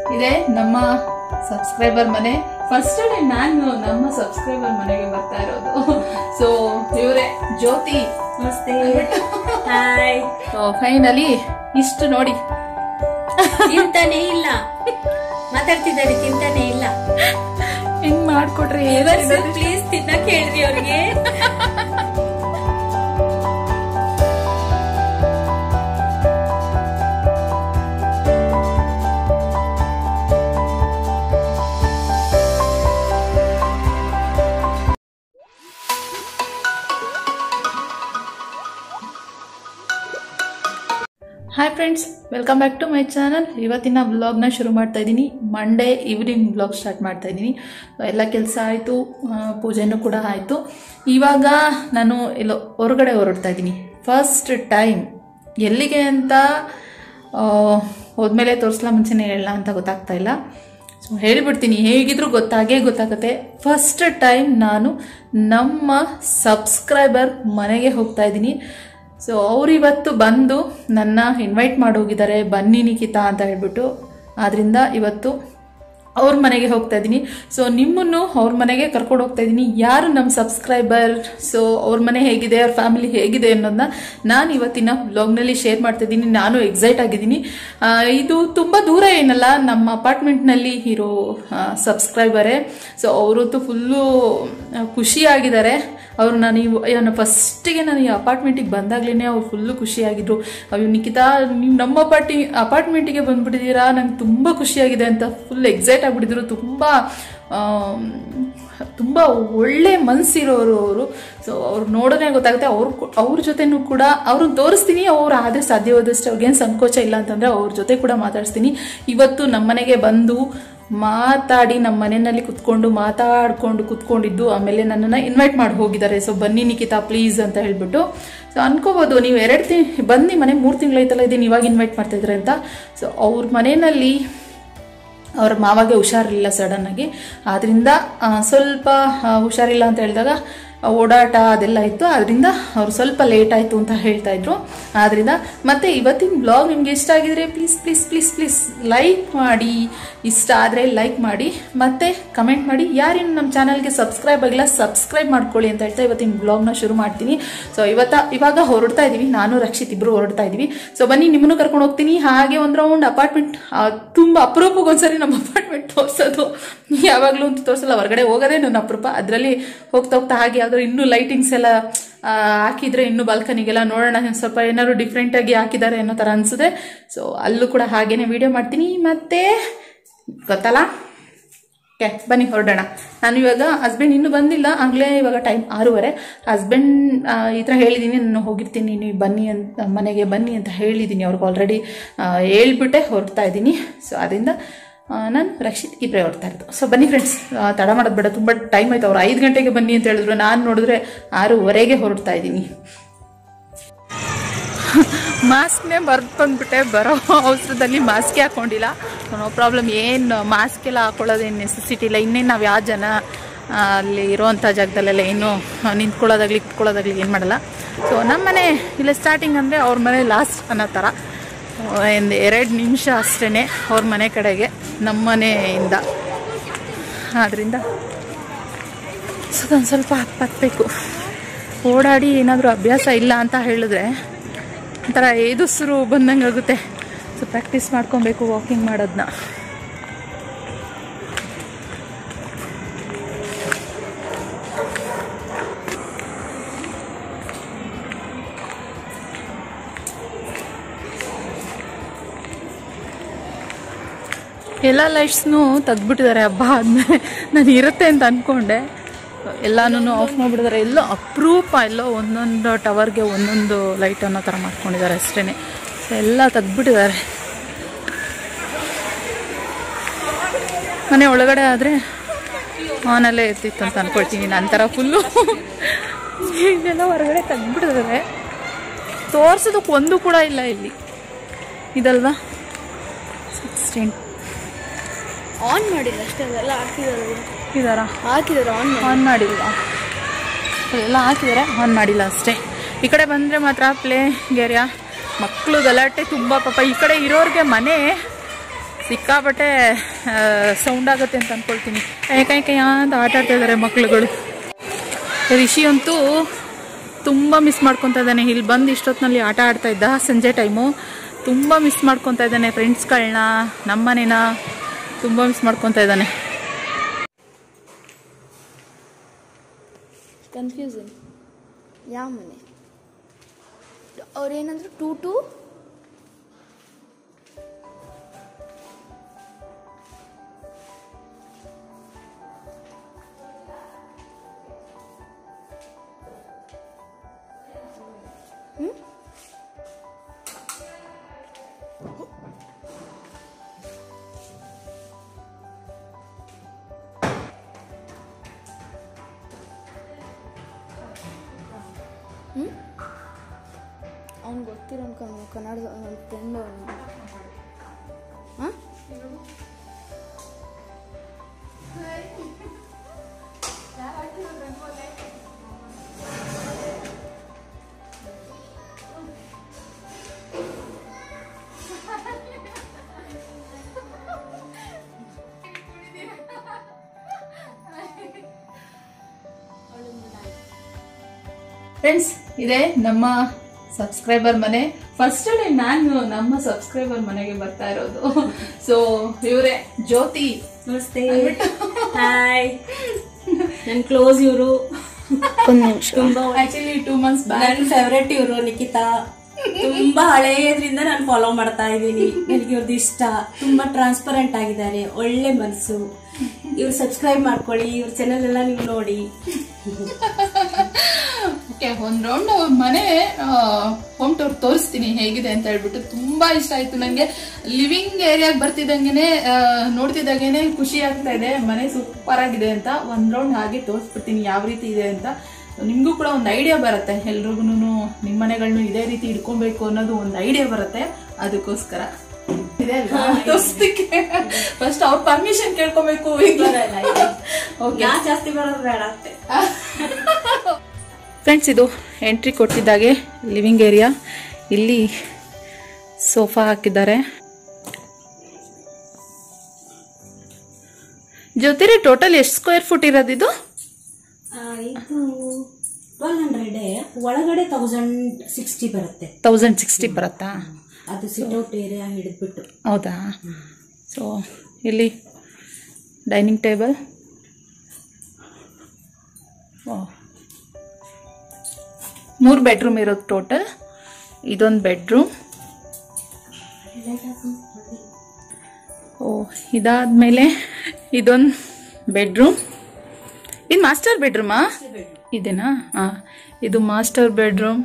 ಇದೇ ನಮ್ಮ ಸಬ್ಸ್ಕ್ರೈಬರ್ ಮನೆ ಫಸ್ಟ್ ಟೈಮ್ ನಾನು ನಮ್ಮ ಸಬ್ಸ್ಕ್ರೈಬರ್ ಮನೆಗೆ ಬರ್ತಾ ಇರೋದು ಸೊ ಇವರೇ ಜ್ಯೋತಿ ನಮಸ್ತೆ ಹಾಯ್ ಸೊ ಫೈನಲಿ ಇಷ್ಟು ನೋಡಿ ತಿಂತಾನೆ ಇಲ್ಲ ಮಾತಾಡ್ತಿದ್ದಾರೆ ತಿಂತಾನೆ ಇಲ್ಲ ಹಿಂಗ್ ಮಾಡ್ಕೊಟ್ರೆ ಪ್ಲೀಸ್ ತಿನ್ನಕ್ ಹೇಳ್ರಿ ಅವ್ರಿಗೆ hi friends welcome back to my channel ಇವತ್ತಿನ ವ್ಲಾಗ್ನ ಶುರು ಮಾಡ್ತಾ ಇದ್ದೀನಿ ಮಂಡೇ ಈವ್ನಿಂಗ್ ವ್ಲಾಗ್ ಸ್ಟಾರ್ಟ್ ಮಾಡ್ತಾ ಇದ್ದೀನಿ ಎಲ್ಲ ಕೆಲಸ ಆಯಿತು ಪೂಜೆನೂ ಕೂಡ ಆಯಿತು ಇವಾಗ ನಾನು ಎಲ್ಲೋ ಹೊರಗಡೆ ಹೊರಡ್ತಾ ಇದ್ದೀನಿ ಫಸ್ಟ್ ಟೈಮ್ ಎಲ್ಲಿಗೆ ಅಂತ ಆ, ಹೋದ್ಮೇಲೆ ತೋರಿಸ್ಲಾ ಮುಂಚೆನೇ ಹೇಳಲ್ಲ ಅಂತ ಗೊತ್ತಾಗ್ತಾ ಇಲ್ಲ ಸೊ ಹೇಳಿಬಿಡ್ತೀನಿ ಹೇಗಿದ್ರೂ ಗೊತ್ತಾಗೇ ಗೊತ್ತಾಗುತ್ತೆ ಫಸ್ಟ್ ಟೈಮ್ ನಾನು ನಮ್ಮ ಸಬ್ಸ್ಕ್ರೈಬರ್ ಮನೆಗೆ ಹೋಗ್ತಾ ಇದ್ದೀನಿ ಸೊ ಅವ್ರು ಇವತ್ತು ಬಂದು ನನ್ನ ಇನ್ವೈಟ್ ಮಾಡೋಗಿದ್ದಾರೆ ಬನ್ನಿ ನಿಖಿತಾ ಅಂತ ಹೇಳ್ಬಿಟ್ಟು ಆದ್ರಿಂದ ಇವತ್ತು ಅವ್ರ ಮನೆಗೆ ಹೋಗ್ತಾ ಇದ್ದೀನಿ ಸೊ ನಿಮ್ಮನ್ನು ಅವ್ರ ಮನೆಗೆ ಕರ್ಕೊಂಡು ಹೋಗ್ತಾ ಇದ್ದೀನಿ ಯಾರು ನಮ್ಮ ಸಬ್ಸ್ಕ್ರೈಬರ್ ಸೊ ಅವ್ರ ಮನೆ ಹೇಗಿದೆ ಅವ್ರ ಫ್ಯಾಮಿಲಿ ಹೇಗಿದೆ ಅನ್ನೋದನ್ನ ನಾನು ಇವತ್ತಿನ ಬ್ಲಾಗ್ನಲ್ಲಿ ಶೇರ್ ಮಾಡ್ತಾ ಇದ್ದೀನಿ ನಾನು ಎಕ್ಸೈಟ್ ಆಗಿದ್ದೀನಿ ಆ, ಇದು ತುಂಬ ದೂರ ಏನಲ್ಲ ನಮ್ಮ ಅಪಾರ್ಟ್ಮೆಂಟ್ನಲ್ಲಿ ಇರೋ ಸಬ್ಸ್ಕ್ರೈಬರೇ ಸೊ ಅವರಂತೂ ಫುಲ್ಲು ಖುಷಿಯಾಗಿದ್ದಾರೆ ಅವರು ನಾನು ಇವ್ ನಾನು ಫಸ್ಟಿಗೆ ನಾನು ಈ ಅಪಾರ್ಟ್ಮೆಂಟಿಗೆ ಬಂದಾಗ್ಲೇ ಅವ್ರು ಫುಲ್ಲು ಖುಷಿಯಾಗಿದ್ರು ಅಯ್ಯೋ ನಿಖಿತಾ ನೀವು ನಮ್ಮ ಅಪಾರ್ಟಿ ಅಪಾರ್ಟ್ಮೆಂಟಿಗೆ ಬಂದ್ಬಿಟ್ಟಿದ್ದೀರಾ ನಂಗೆ ತುಂಬ ಖುಷಿಯಾಗಿದೆ ಅಂತ ಫುಲ್ ಎಕ್ಸೈಟ್ ಆಗಿಬಿಟ್ಟಿದ್ರು ತುಂಬ ಆಮ್, ತುಂಬ ಒಳ್ಳೆ ಮನಸ್ಸಿರೋರು ಅವರು ಸೊ ಅವ್ರು ನೋಡೋದೇ ಗೊತ್ತಾಗುತ್ತೆ ಅವ್ರ ಅವ್ರ ಜೊತೆನೂ ಕೂಡ ಅವ್ರನ್ನ ತೋರಿಸ್ತೀನಿ ಅವ್ರು ಆದರೆ ಸಾಧ್ಯವಾದಷ್ಟು ಅವ್ರಿಗೇನು ಸಂಕೋಚ ಇಲ್ಲ ಅಂತಂದರೆ ಅವ್ರ ಜೊತೆ ಕೂಡ ಮಾತಾಡಿಸ್ತೀನಿ ಇವತ್ತು ನಮ್ಮನೆಗೆ ಬಂದು ಮಾತಾಡಿ ನಮ್ಮ ಮನೆಯಲ್ಲಿ ಕುತ್ಕೊಂಡು ಮಾತಾಡ್ಕೊಂಡು ಕುತ್ಕೊಂಡಿದ್ದು ಆಮೇಲೆ ನನ್ನನ್ನು ಇನ್ವೈಟ್ ಮಾಡಿ ಹೋಗಿದ್ದಾರೆ ಸೊ ಬನ್ನಿ ನಿಖಿತಾ ಪ್ಲೀಸ್ ಅಂತ ಹೇಳ್ಬಿಟ್ಟು ಸೊ ಅನ್ಕೋಬೋದು ನೀವು ಎರಡು ತಿಂಗ್ ಬನ್ನಿ ಮನೆ ಮೂರು ತಿಂಗಳಾಯ್ತಲ್ಲ ಇದೀನಿ ಇವಾಗ ಇನ್ವೈಟ್ ಮಾಡ್ತಾ ಇದ್ದಾರೆ ಅಂತ ಸೊ ಅವ್ರ ಮನೆಯಲ್ಲಿ ಅವ್ರ ಮಾವಾಗೆ ಹುಷಾರಿಲ್ಲ ಸಡನ್ನಾಗಿ ಆದ್ರಿಂದ ಆ, ಸ್ವಲ್ಪ ಆ, ಹುಷಾರಿಲ್ಲ ಅಂತ ಹೇಳಿದಾಗ ಆ, ಓಡಾಟ ಅದೆಲ್ಲ ಇತ್ತು ಅದರಿಂದ ಅವ್ರು ಸ್ವಲ್ಪ ಲೇಟ್ ಆಯಿತು ಅಂತ ಹೇಳ್ತಾ ಇದ್ರು ಆದ್ರಿಂದ ಮತ್ತೆ ಇವತ್ತಿನ ಬ್ಲಾಗ್ ನಿಮ್ಗೆ ಇಷ್ಟ ಆಗಿದ್ರೆ please please please please like ಮಾಡಿ ಇಷ್ಟ ಆದರೆ ಲೈಕ್ ಮಾಡಿ ಮತ್ತೆ ಕಮೆಂಟ್ ಮಾಡಿ ಯಾರೇನು ನಮ್ಮ ಚಾನಲ್ಗೆ ಸಬ್ಸ್ಕ್ರೈಬ್ ಆಗಿಲ್ಲ ಸಬ್ಸ್ಕ್ರೈಬ್ ಮಾಡ್ಕೊಳ್ಳಿ ಅಂತ ಹೇಳ್ತಾ ಇವತ್ತಿನ ಬ್ಲಾಗ್ನ ಶುರು ಮಾಡ್ತೀನಿ ಸೊ ಇವತ್ತ ಇವಾಗ ಹೊರಡ್ತಾ ಇದ್ದೀವಿ ನಾನು ರಕ್ಷಿತ್ ಇಬ್ರು ಹೊರಡ್ತಾ ಇದ್ದೀವಿ ಸೊ ಬನ್ನಿ ನಿಮ್ಮನ್ನು ಕರ್ಕೊಂಡು ಹೋಗ್ತೀನಿ ಹಾಗೆ ಒಂದು ರೌಂಡ್ ಅಪಾರ್ಟ್ಮೆಂಟ್ ತುಂಬ ಅಪರೂಪಕ್ಕೆ ಒಂದ್ಸರಿ ನಮ್ಮ ಅಪಾರ್ಟ್ಮೆಂಟ್ ತೋರಿಸೋದು ಯಾವಾಗಲೂ ಅಂತ ತೋರಿಸಲ್ಲ ಹೊರಗಡೆ ಹೋಗೋದೇ ನನ್ನ ಅಪರೂಪ ಅದರಲ್ಲಿ ಹೋಗ್ತಾ ಹೋಗ್ತಾ ಹಾಗೆ ಯಾವ್ದಾದ್ರು ಇನ್ನೂ ಲೈಟಿಂಗ್ಸ್ ಎಲ್ಲ ಆ, ಹಾಕಿದ್ರೆ ಇನ್ನು ಬಾಲ್ಕನಿಗೆಲ್ಲ ನೋಡೋಣ ಸ್ವಲ್ಪ ಏನಾದ್ರು ಡಿಫ್ರೆಂಟ್ ಆಗಿ ಹಾಕಿದ್ದಾರೆ ಅನ್ನೋ ಥರ ಅನ್ಸುತ್ತೆ ಸೊ ಅಲ್ಲೂ ಕೂಡ ಹಾಗೇನೆ ವಿಡಿಯೋ ಮಾಡ್ತೀನಿ ಮತ್ತೆ ಗೊತ್ತಲ್ಲ ಓಕೆ ಬನ್ನಿ ಹೊರಡೋಣ ನಾನು ಇವಾಗ ಹಸ್ಬೆಂಡ್ ಇನ್ನೂ ಬಂದಿಲ್ಲ ಆಗಲೇ ಇವಾಗ ಟೈಮ್ ಆರೂವರೆ ಹಸ್ಬೆಂಡ್ ಈ ಥರ ಹೇಳಿದ್ದೀನಿ ನಾನು ಹೋಗಿರ್ತೀನಿ ನೀವು ಬನ್ನಿ ಅಂತ ಮನೆಗೆ ಬನ್ನಿ ಅಂತ ಹೇಳಿದ್ದೀನಿ ಅವ್ರಿಗೆ ಆಲ್ರೆಡಿ ಹೇಳ್ಬಿಟ್ಟೆ ಹೊರಡ್ತಾ ಇದ್ದೀನಿ ಸೊ ಅದರಿಂದ ಆ, ನಾನು ರಕ್ಷಿತ್ ಇಬ್ಬರೇ ಹೊರಡ್ತಾ ಇರೋದು ಸೊ ಬನ್ನಿ ಫ್ರೆಂಡ್ಸ್ ತಡ ಮಾಡೋದು ಬೇಡ ತುಂಬ ಟೈಮ್ ಆಯ್ತು ಅವ್ರು ಐದು ಗಂಟೆಗೆ ಬನ್ನಿ ಅಂತ ಹೇಳಿದ್ರು ನಾನು ನೋಡಿದ್ರೆ ಆರೂವರೆಗೆ ಹೊರಡ್ತಾ ಇದ್ದೀನಿ ಮಾಸ್ಕ್ನೇ ಬರ್ದು ಬಂದ್ಬಿಟ್ಟೆ ಬರೋ ಅವಸರದಲ್ಲಿ ಮಾಸ್ಕೇ ಹಾಕೊಂಡಿಲ್ಲ ನೋ ಪ್ರಾಬ್ಲಮ್ ಏನು ಮಾಸ್ಕ್ ಎಲ್ಲ ಹಾಕೊಳ್ಳೋದೇನು ನೆಸೆಸಿಟಿ ಇಲ್ಲ ಇನ್ನೇನು ನಾವು ಯಾವ ಜನ ಆ, ಅಲ್ಲಿ ಇರೋವಂಥ ಜಾಗದಲ್ಲೆಲ್ಲ ಏನು ನಿಂತ್ಕೊಳ್ಳೋದಾಗ್ಲಿ ಇಟ್ಕೊಳ್ಳೋದಾಗ್ಲಿ ಏನು ಮಾಡಲ್ಲ ಸೊ ನಮ್ಮ ಮನೆ ಇಲ್ಲ ಸ್ಟಾರ್ಟಿಂಗ್ ಅಂದರೆ ಅವ್ರ ಮನೆ ಲಾಸ್ಟ್ ಅನ್ನೋ ಥರ ಒಂದು ಎರಡು ನಿಮಿಷ ಅಷ್ಟೇ ಅವ್ರ ಮನೆ ಕಡೆಗೆ ನಮ್ಮ ಮನೆಯಿಂದ ಆದ್ದರಿಂದ ಸೊ ಅದೊಂದು ಸ್ವಲ್ಪ ಹತ್ತಬೇಕು ಓಡಾಡಿ ಏನಾದರೂ ಅಭ್ಯಾಸ ಇಲ್ಲ ಅಂತ ಹೇಳಿದ್ರೆ ಒಂಥರ ಏದುಸಿರು ಬಂದಂಗೆ ಆಗುತ್ತೆ ಸೊ ಪ್ರಾಕ್ಟೀಸ್ ಮಾಡ್ಕೊಬೇಕು ವಾಕಿಂಗ್ ಮಾಡೋದನ್ನ ಎಲ್ಲ ಲೈಟ್ಸ್ನು ತೆಗ್ದ್ಬಿಟ್ಟಿದ್ದಾರೆ ಹಬ್ಬ ಆದಮೇಲೆ ನಾನು ಇರುತ್ತೆ ಅಂತ ಅಂದ್ಕೊಂಡೆ ಎಲ್ಲಾನು ಆಫ್ ಮಾಡಿಬಿಟ್ಟಿದ್ದಾರೆ ಎಲ್ಲೋ ಅಪರೂಪ ಎಲ್ಲೋ ಒಂದೊಂದು ಟವರ್ಗೆ ಒಂದೊಂದು ಲೈಟ್ ಅನ್ನೋ ಥರ ಮಾಡ್ಕೊಂಡಿದ್ದಾರೆ ಅಷ್ಟೇ ಎಲ್ಲ ತೆಗ್ದ್ಬಿಟ್ಟಿದ್ದಾರೆ ಮನೆ ಒಳಗಡೆ ಆದರೆ ಆನಲ್ಲೇ ಇರ್ತಿತ್ತು ಅಂತ ಅನ್ಕೊಳ್ತೀನಿ ನಂತರ ಫುಲ್ಲು ಇದೆಲ್ಲ ಹೊರಗಡೆ ತೆಗ್ದ್ಬಿಟ್ಟಿದ್ದಾರೆ ತೋರ್ಸೋದಕ್ಕೆ ಒಂದು ಕೂಡ ಇಲ್ಲ ಇಲ್ಲಿ ಇದಲ್ವಾ ಸಿಕ್ಸ್ಟೀನ್ ಆನ್ ಮಾಡಿಲ್ಲ ಅಷ್ಟೇ ಅದೆಲ್ಲ ಹಾಕಿದ್ದಾರೆ ಇದಾರಾ ಹಾಕಿದ್ದಾರೆ ಆನ್ ಆನ್ ಮಾಡಿಲ್ಲ ಎಲ್ಲ ಹಾಕಿದ್ದಾರೆ ಆನ್ ಮಾಡಿಲ್ಲ ಅಷ್ಟೇ ಈ ಕಡೆ ಬಂದರೆ ಮಾತ್ರ ಪ್ಲೇ ಏರಿಯಾ ಮಕ್ಕಳು ಗಲಾಟೆ ತುಂಬ ಪಾಪ ಈ ಕಡೆ ಇರೋರಿಗೆ ಮನೆ ಸಿಕ್ಕಾಬಟ್ಟೆ ಸೌಂಡ್ ಆಗುತ್ತೆ ಅಂತ ಅನ್ಕೊಳ್ತೀನಿ ಕೈ ಕೈ ಅಂತ ಆಟ ಆಡ್ತಾ ಇದ್ದಾರೆ ಮಕ್ಳುಗಳು ರಿಷಿ ಅಂತೂ ತುಂಬ ಮಿಸ್ ಮಾಡ್ಕೊತಾ ಇದ್ದಾನೆ ಇಲ್ಲಿ ಬಂದು ಇಷ್ಟೊತ್ತಿನಲ್ಲಿ ಆಟ ಆಡ್ತಾ ಇದ್ದ ಸಂಜೆ ಟೈಮು ತುಂಬ ಮಿಸ್ ಮಾಡ್ಕೊತಾ ಇದ್ದಾನೆ ಫ್ರೆಂಡ್ಸ್ಗಳನ್ನ ನಮ್ಮನೇನ ತುಂಬ ಮಿಸ್ ಮಾಡ್ಕೊತಾ ಇದ್ದಾನೆ ಕನ್ಫ್ಯೂಸನ್ ಯಾವ ಮನೆ ಅವ್ರೇನಂದ್ರು ಟೂ ಟು ಅವ್ನು ಗೊತ್ತಿರೋ ಅನ್ಕೊಂಡು ಕನ್ನಡದ ನನ್ನ ಫ್ರೆಂಡ್ ಹಾಂ ಫ್ರೆಂಡ್ಸ್ ಇದೆ ನಮ್ಮ ಸಬ್ಸ್ಕ್ರೈಬರ್ ಮನೆ ಫಸ್ಟ್ ಟೈಮ್ ನಾನು ನಮ್ಮ ಸಬ್ಸ್ಕ್ರೈಬರ್ ಮನೆಗೆ ಬರ್ತಾ ಇರೋದು ಸೊ ಇವರೇ ಜ್ಯೋತಿ ನಮಸ್ತೆ ಹಾಯ್ ನನ್ ಕ್ಲೋಸ್ ಇವರು ಒಂದು ನಿಮಿಷ ತುಂಬಾ ಆಕ್ಚುಲಿ ಟೂ ಮಂತ್ಸ್ ಬ್ಯಾಕ್ ನನ್ನ ಫೇವ್ರೆಟ್ ಇವರು ನಿಖಿತಾ ತುಂಬಾ ಹಳೆಯದ್ರಿಂದ ನಾನು ಫಾಲೋ ಮಾಡ್ತಾ ಇದ್ದೀನಿ ನನಗೆ ಇವ್ರದ್ದು ಇಷ್ಟ ತುಂಬಾ ಟ್ರಾನ್ಸ್ಪರೆಂಟ್ ಆಗಿದ್ದಾರೆ ಒಳ್ಳೆ ಮನಸ್ಸು ಇವ್ರು ಸಬ್ಸ್ಕ್ರೈಬ್ ಮಾಡ್ಕೊಳ್ಳಿ ಇವ್ರ ಚಾನೆಲ್ ಎಲ್ಲ ನೀವು ನೋಡಿ ಓಕೆ ಒಂದ್ ರೌಂಡ್ ಮನೆ ಹೋಮ್ ಟೂರ್ ತೋರಿಸ್ತೀನಿ ಹೇಗಿದೆ ಅಂತ ಹೇಳ್ಬಿಟ್ಟು ತುಂಬಾ ಇಷ್ಟ ಆಯ್ತು ನಂಗೆ ಲಿವಿಂಗ್ ಏರಿಯಾಗ್ ಬರ್ತಿದ್ದಂಗೆನೆ ಆ, ನೋಡ್ತಿದ್ದಾಗೇನೆ ಖುಷಿ ಆಗ್ತಾ ಇದೆ ಮನೆ ಸೂಪರ್ ಆಗಿದೆ ಅಂತ ಒಂದ್ ರೌಂಡ್ ಹಾಗೆ ತೋರಿಸ್ಬಿಡ್ತೀನಿ ಯಾವ ರೀತಿ ಇದೆ ಅಂತ ನಿಮ್ಗೂ ಕೂಡ ಒಂದು ಐಡಿಯಾ ಬರುತ್ತೆ ಎಲ್ರಿಗೂ ನಿಮ್ಮ ಮನೆಗಳನ್ನ ಇದೇ ರೀತಿ ಇಟ್ಕೊಬೇಕು ಅನ್ನೋದು ಒಂದು ಐಡಿಯಾ ಬರುತ್ತೆ ಅದಕ್ಕೋಸ್ಕರ ಇದೆ ಅಲ್ವಾ ತೋರಿಸ್ಲಿಕ್ಕೆ ಫಸ್ಟ್ ಅವ್ರ ಪರ್ಮಿಷನ್ ಕೇಳ್ಕೊಬೇಕು ಓಕೆ ನಾ ಜಾಸ್ತಿ ಬರೋದು ಬೇಡ ಅಂತೆ ಫ್ರೆಂಡ್ಸ್ ಇದು ಎಂಟ್ರಿ ಕೊಟ್ಟಿದ್ದಾಗೆ ಲಿವಿಂಗ್ ಏರಿಯಾ ಇಲ್ಲಿ ಸೋಫಾ ಹಾಕಿದ್ದಾರೆ ಜೊತೆಲಿ ಟೋಟಲ್ ಎಷ್ಟು ಸ್ಕ್ವೇರ್ ಫುಟ್ ಇರೋದಿದು ಆ, ಇದು ಟ್ವೆಲ್ ಹಂಡ್ರೆಡ್ ಒಳಗಡೆ ತೌಸಂಡ್ ಸಿಕ್ಸ್ಟಿ ಬರುತ್ತೆ ತೌಸಂಡ್ ಸಿಕ್ಸ್ಟಿ ಬರುತ್ತಾ ಅದು ಸಿಟ್ಔಟ್ ಏರಿಯಾ ಹಿಡಿದ್ಬಿಟ್ಟು ಹೌದಾ ಸೊ ಇಲ್ಲಿ ಡೈನಿಂಗ್ ಟೇಬಲ್ ಮೂರು ಬೆಡ್ರೂಮ್ ಇರೋದು ಟೋಟಲ್ ಇದೊಂದು ಬೆಡ್ರೂಮ್ ಓ ಇದಾದ್ಮೇಲೆ ಇದೊಂದು ಬೆಡ್ರೂಮ್ ಇದು ಮಾಸ್ಟರ್ ಬೆಡ್ರೂಮಾ ಇದೇನಾ ಹಾಂ ಇದು ಮಾಸ್ಟರ್ ಬೆಡ್ರೂಮ್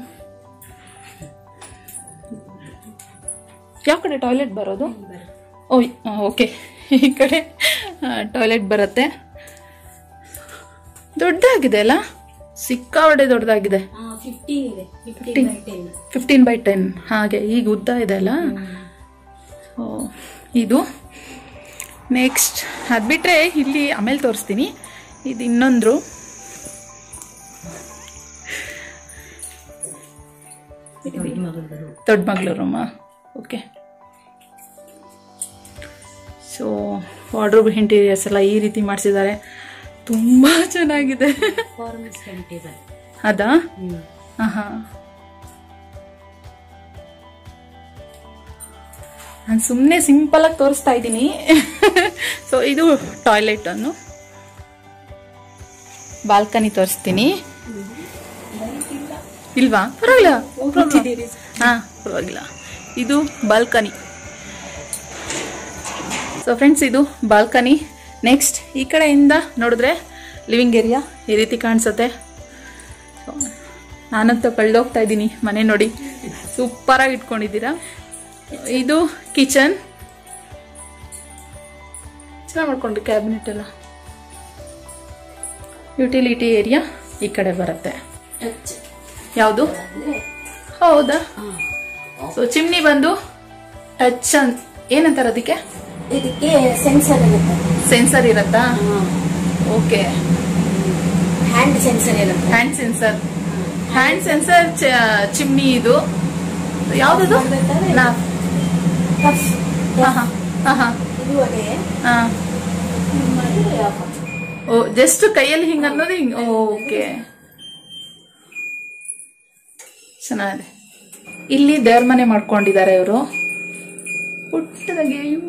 ಯಾವ ಕಡೆ ಟಾಯ್ಲೆಟ್ ಬರೋದು ಓ ಓಕೆ ಈ ಕಡೆ ಟಾಯ್ಲೆಟ್ ಬರುತ್ತೆ ದೊಡ್ಡದಾಗಿದೆ ಅಲ್ಲ ಸಿಕ್ಕಾಪಟ್ಟೆ ದೊಡ್ಡದಾಗಿದೆ ಫಿಫ್ಟೀನ್ ಇದೆ fifteen by ten fifteen by ten ಹಾಗೆ ಈಗ ಉದ್ದ ಇದೆ ಅಲ್ಲ ಓ ಇದು ನೆಕ್ಸ್ಟ್ ಅದು ಬಿಟ್ಟರೆ ಇಲ್ಲಿ ಆಮೇಲೆ ತೋರಿಸ್ತೀನಿ ಇದು ಇನ್ನೊಂದು ದೊಡ್ಡ ಮಗಳು room okay so wardrobe interiors ಎಲ್ಲ ಈ ರೀತಿ ಮಾಡಿಸಿದ್ದಾರೆ ತುಂಬ ಚೆನ್ನಾಗಿದೆ ಫಾರ್ಮಲ್ ಟೇಬಲ್ ಅದಾ ಆಹಾ ನಾನು ಸುಮ್ಮನೆ ಸಿಂಪಲ್ ಆಗಿ ತೋರಿಸ್ತಾ ಇದ್ದೀನಿ ಸೊ ಇದು ಟಾಯ್ಲೆಟ್ ಅನ್ನು ಬಾಲ್ಕನಿ ತೋರಿಸ್ತೀನಿ ಇಲ್ವಾ ಪರವಾಗಿಲ್ಲ ಹಾ ಪರವಾಗಿಲ್ಲ ಇದು ಬಾಲ್ಕನಿ ಸೊ ಫ್ರೆಂಡ್ಸ್ ಇದು ಬಾಲ್ಕನಿ ನೆಕ್ಸ್ಟ್ ಈ ಕಡೆಯಿಂದ ನೋಡಿದ್ರೆ ಲಿವಿಂಗ್ ಏರಿಯಾ ಈ ರೀತಿ ಕಾಣಿಸುತ್ತೆ So, ನಾನಂತೂ ಕಳ್ದೋಗ್ತಾ ಇದ್ದೀನಿ ಮನೆ ನೋಡಿ ಸೂಪರಾಗಿ ಇಟ್ಕೊಂಡಿದ್ದೀರಾ ಇದು ಕಿಚನ್ ಚೆನ್ನಾಗಿ ಮಾಡ್ಕೊಂಡ್ರಿ ಕ್ಯಾಬಿನೆಟ್ ಎಲ್ಲ ಯುಟಿಲಿಟಿ ಏರಿಯಾ ಈ ಕಡೆ ಬರುತ್ತೆ ಟಚ್ ಯಾವುದು ಹೌದಾ ಸೊ ಚಿಮ್ನಿ ಬಂದು ಟಚ್ ಅನ್ ಏನಂತಾರೆ ಅದಕ್ಕೆ ಇದಕ್ಕೆ ಸೆನ್ಸರ್ ಇರುತ್ತೆ ಸೆನ್ಸರ್ ಇರತ್ತಾ ಓಕೆ ಹ್ಯಾಂಡ್ ಸೆನ್ಸರ್ ಇರುತ್ತೆ hand sensor hand sensor chimney ಇದು ಯಾವ್ದದು ಮಾಡ್ಬೇಕಾದ್ರೆ ನಾ ಟಫ್ ಹಾ ಹಾ ಹಾ ಹಾ ಇದು ಅದೇ ಹಾ ಮಾಡಿದ್ರೆ ಆಫ್ ಓ ಜಸ್ಟ್ ಕೈಯಲ್ಲಿ ಹಿಂಗ ಅನ್ನೋದು ಹಿಂಗ ಓಕೆ ಚೆನ್ನಾಗಿದೆ ಇಲ್ಲಿ ದೇವ್ರ ಮನೆ ಮಾಡ್ಕೊಂಡಿದ್ದಾರೆ ಇವರು ಪುಟ್ಟದಾಗಿ ಅಯ್ಯೋ.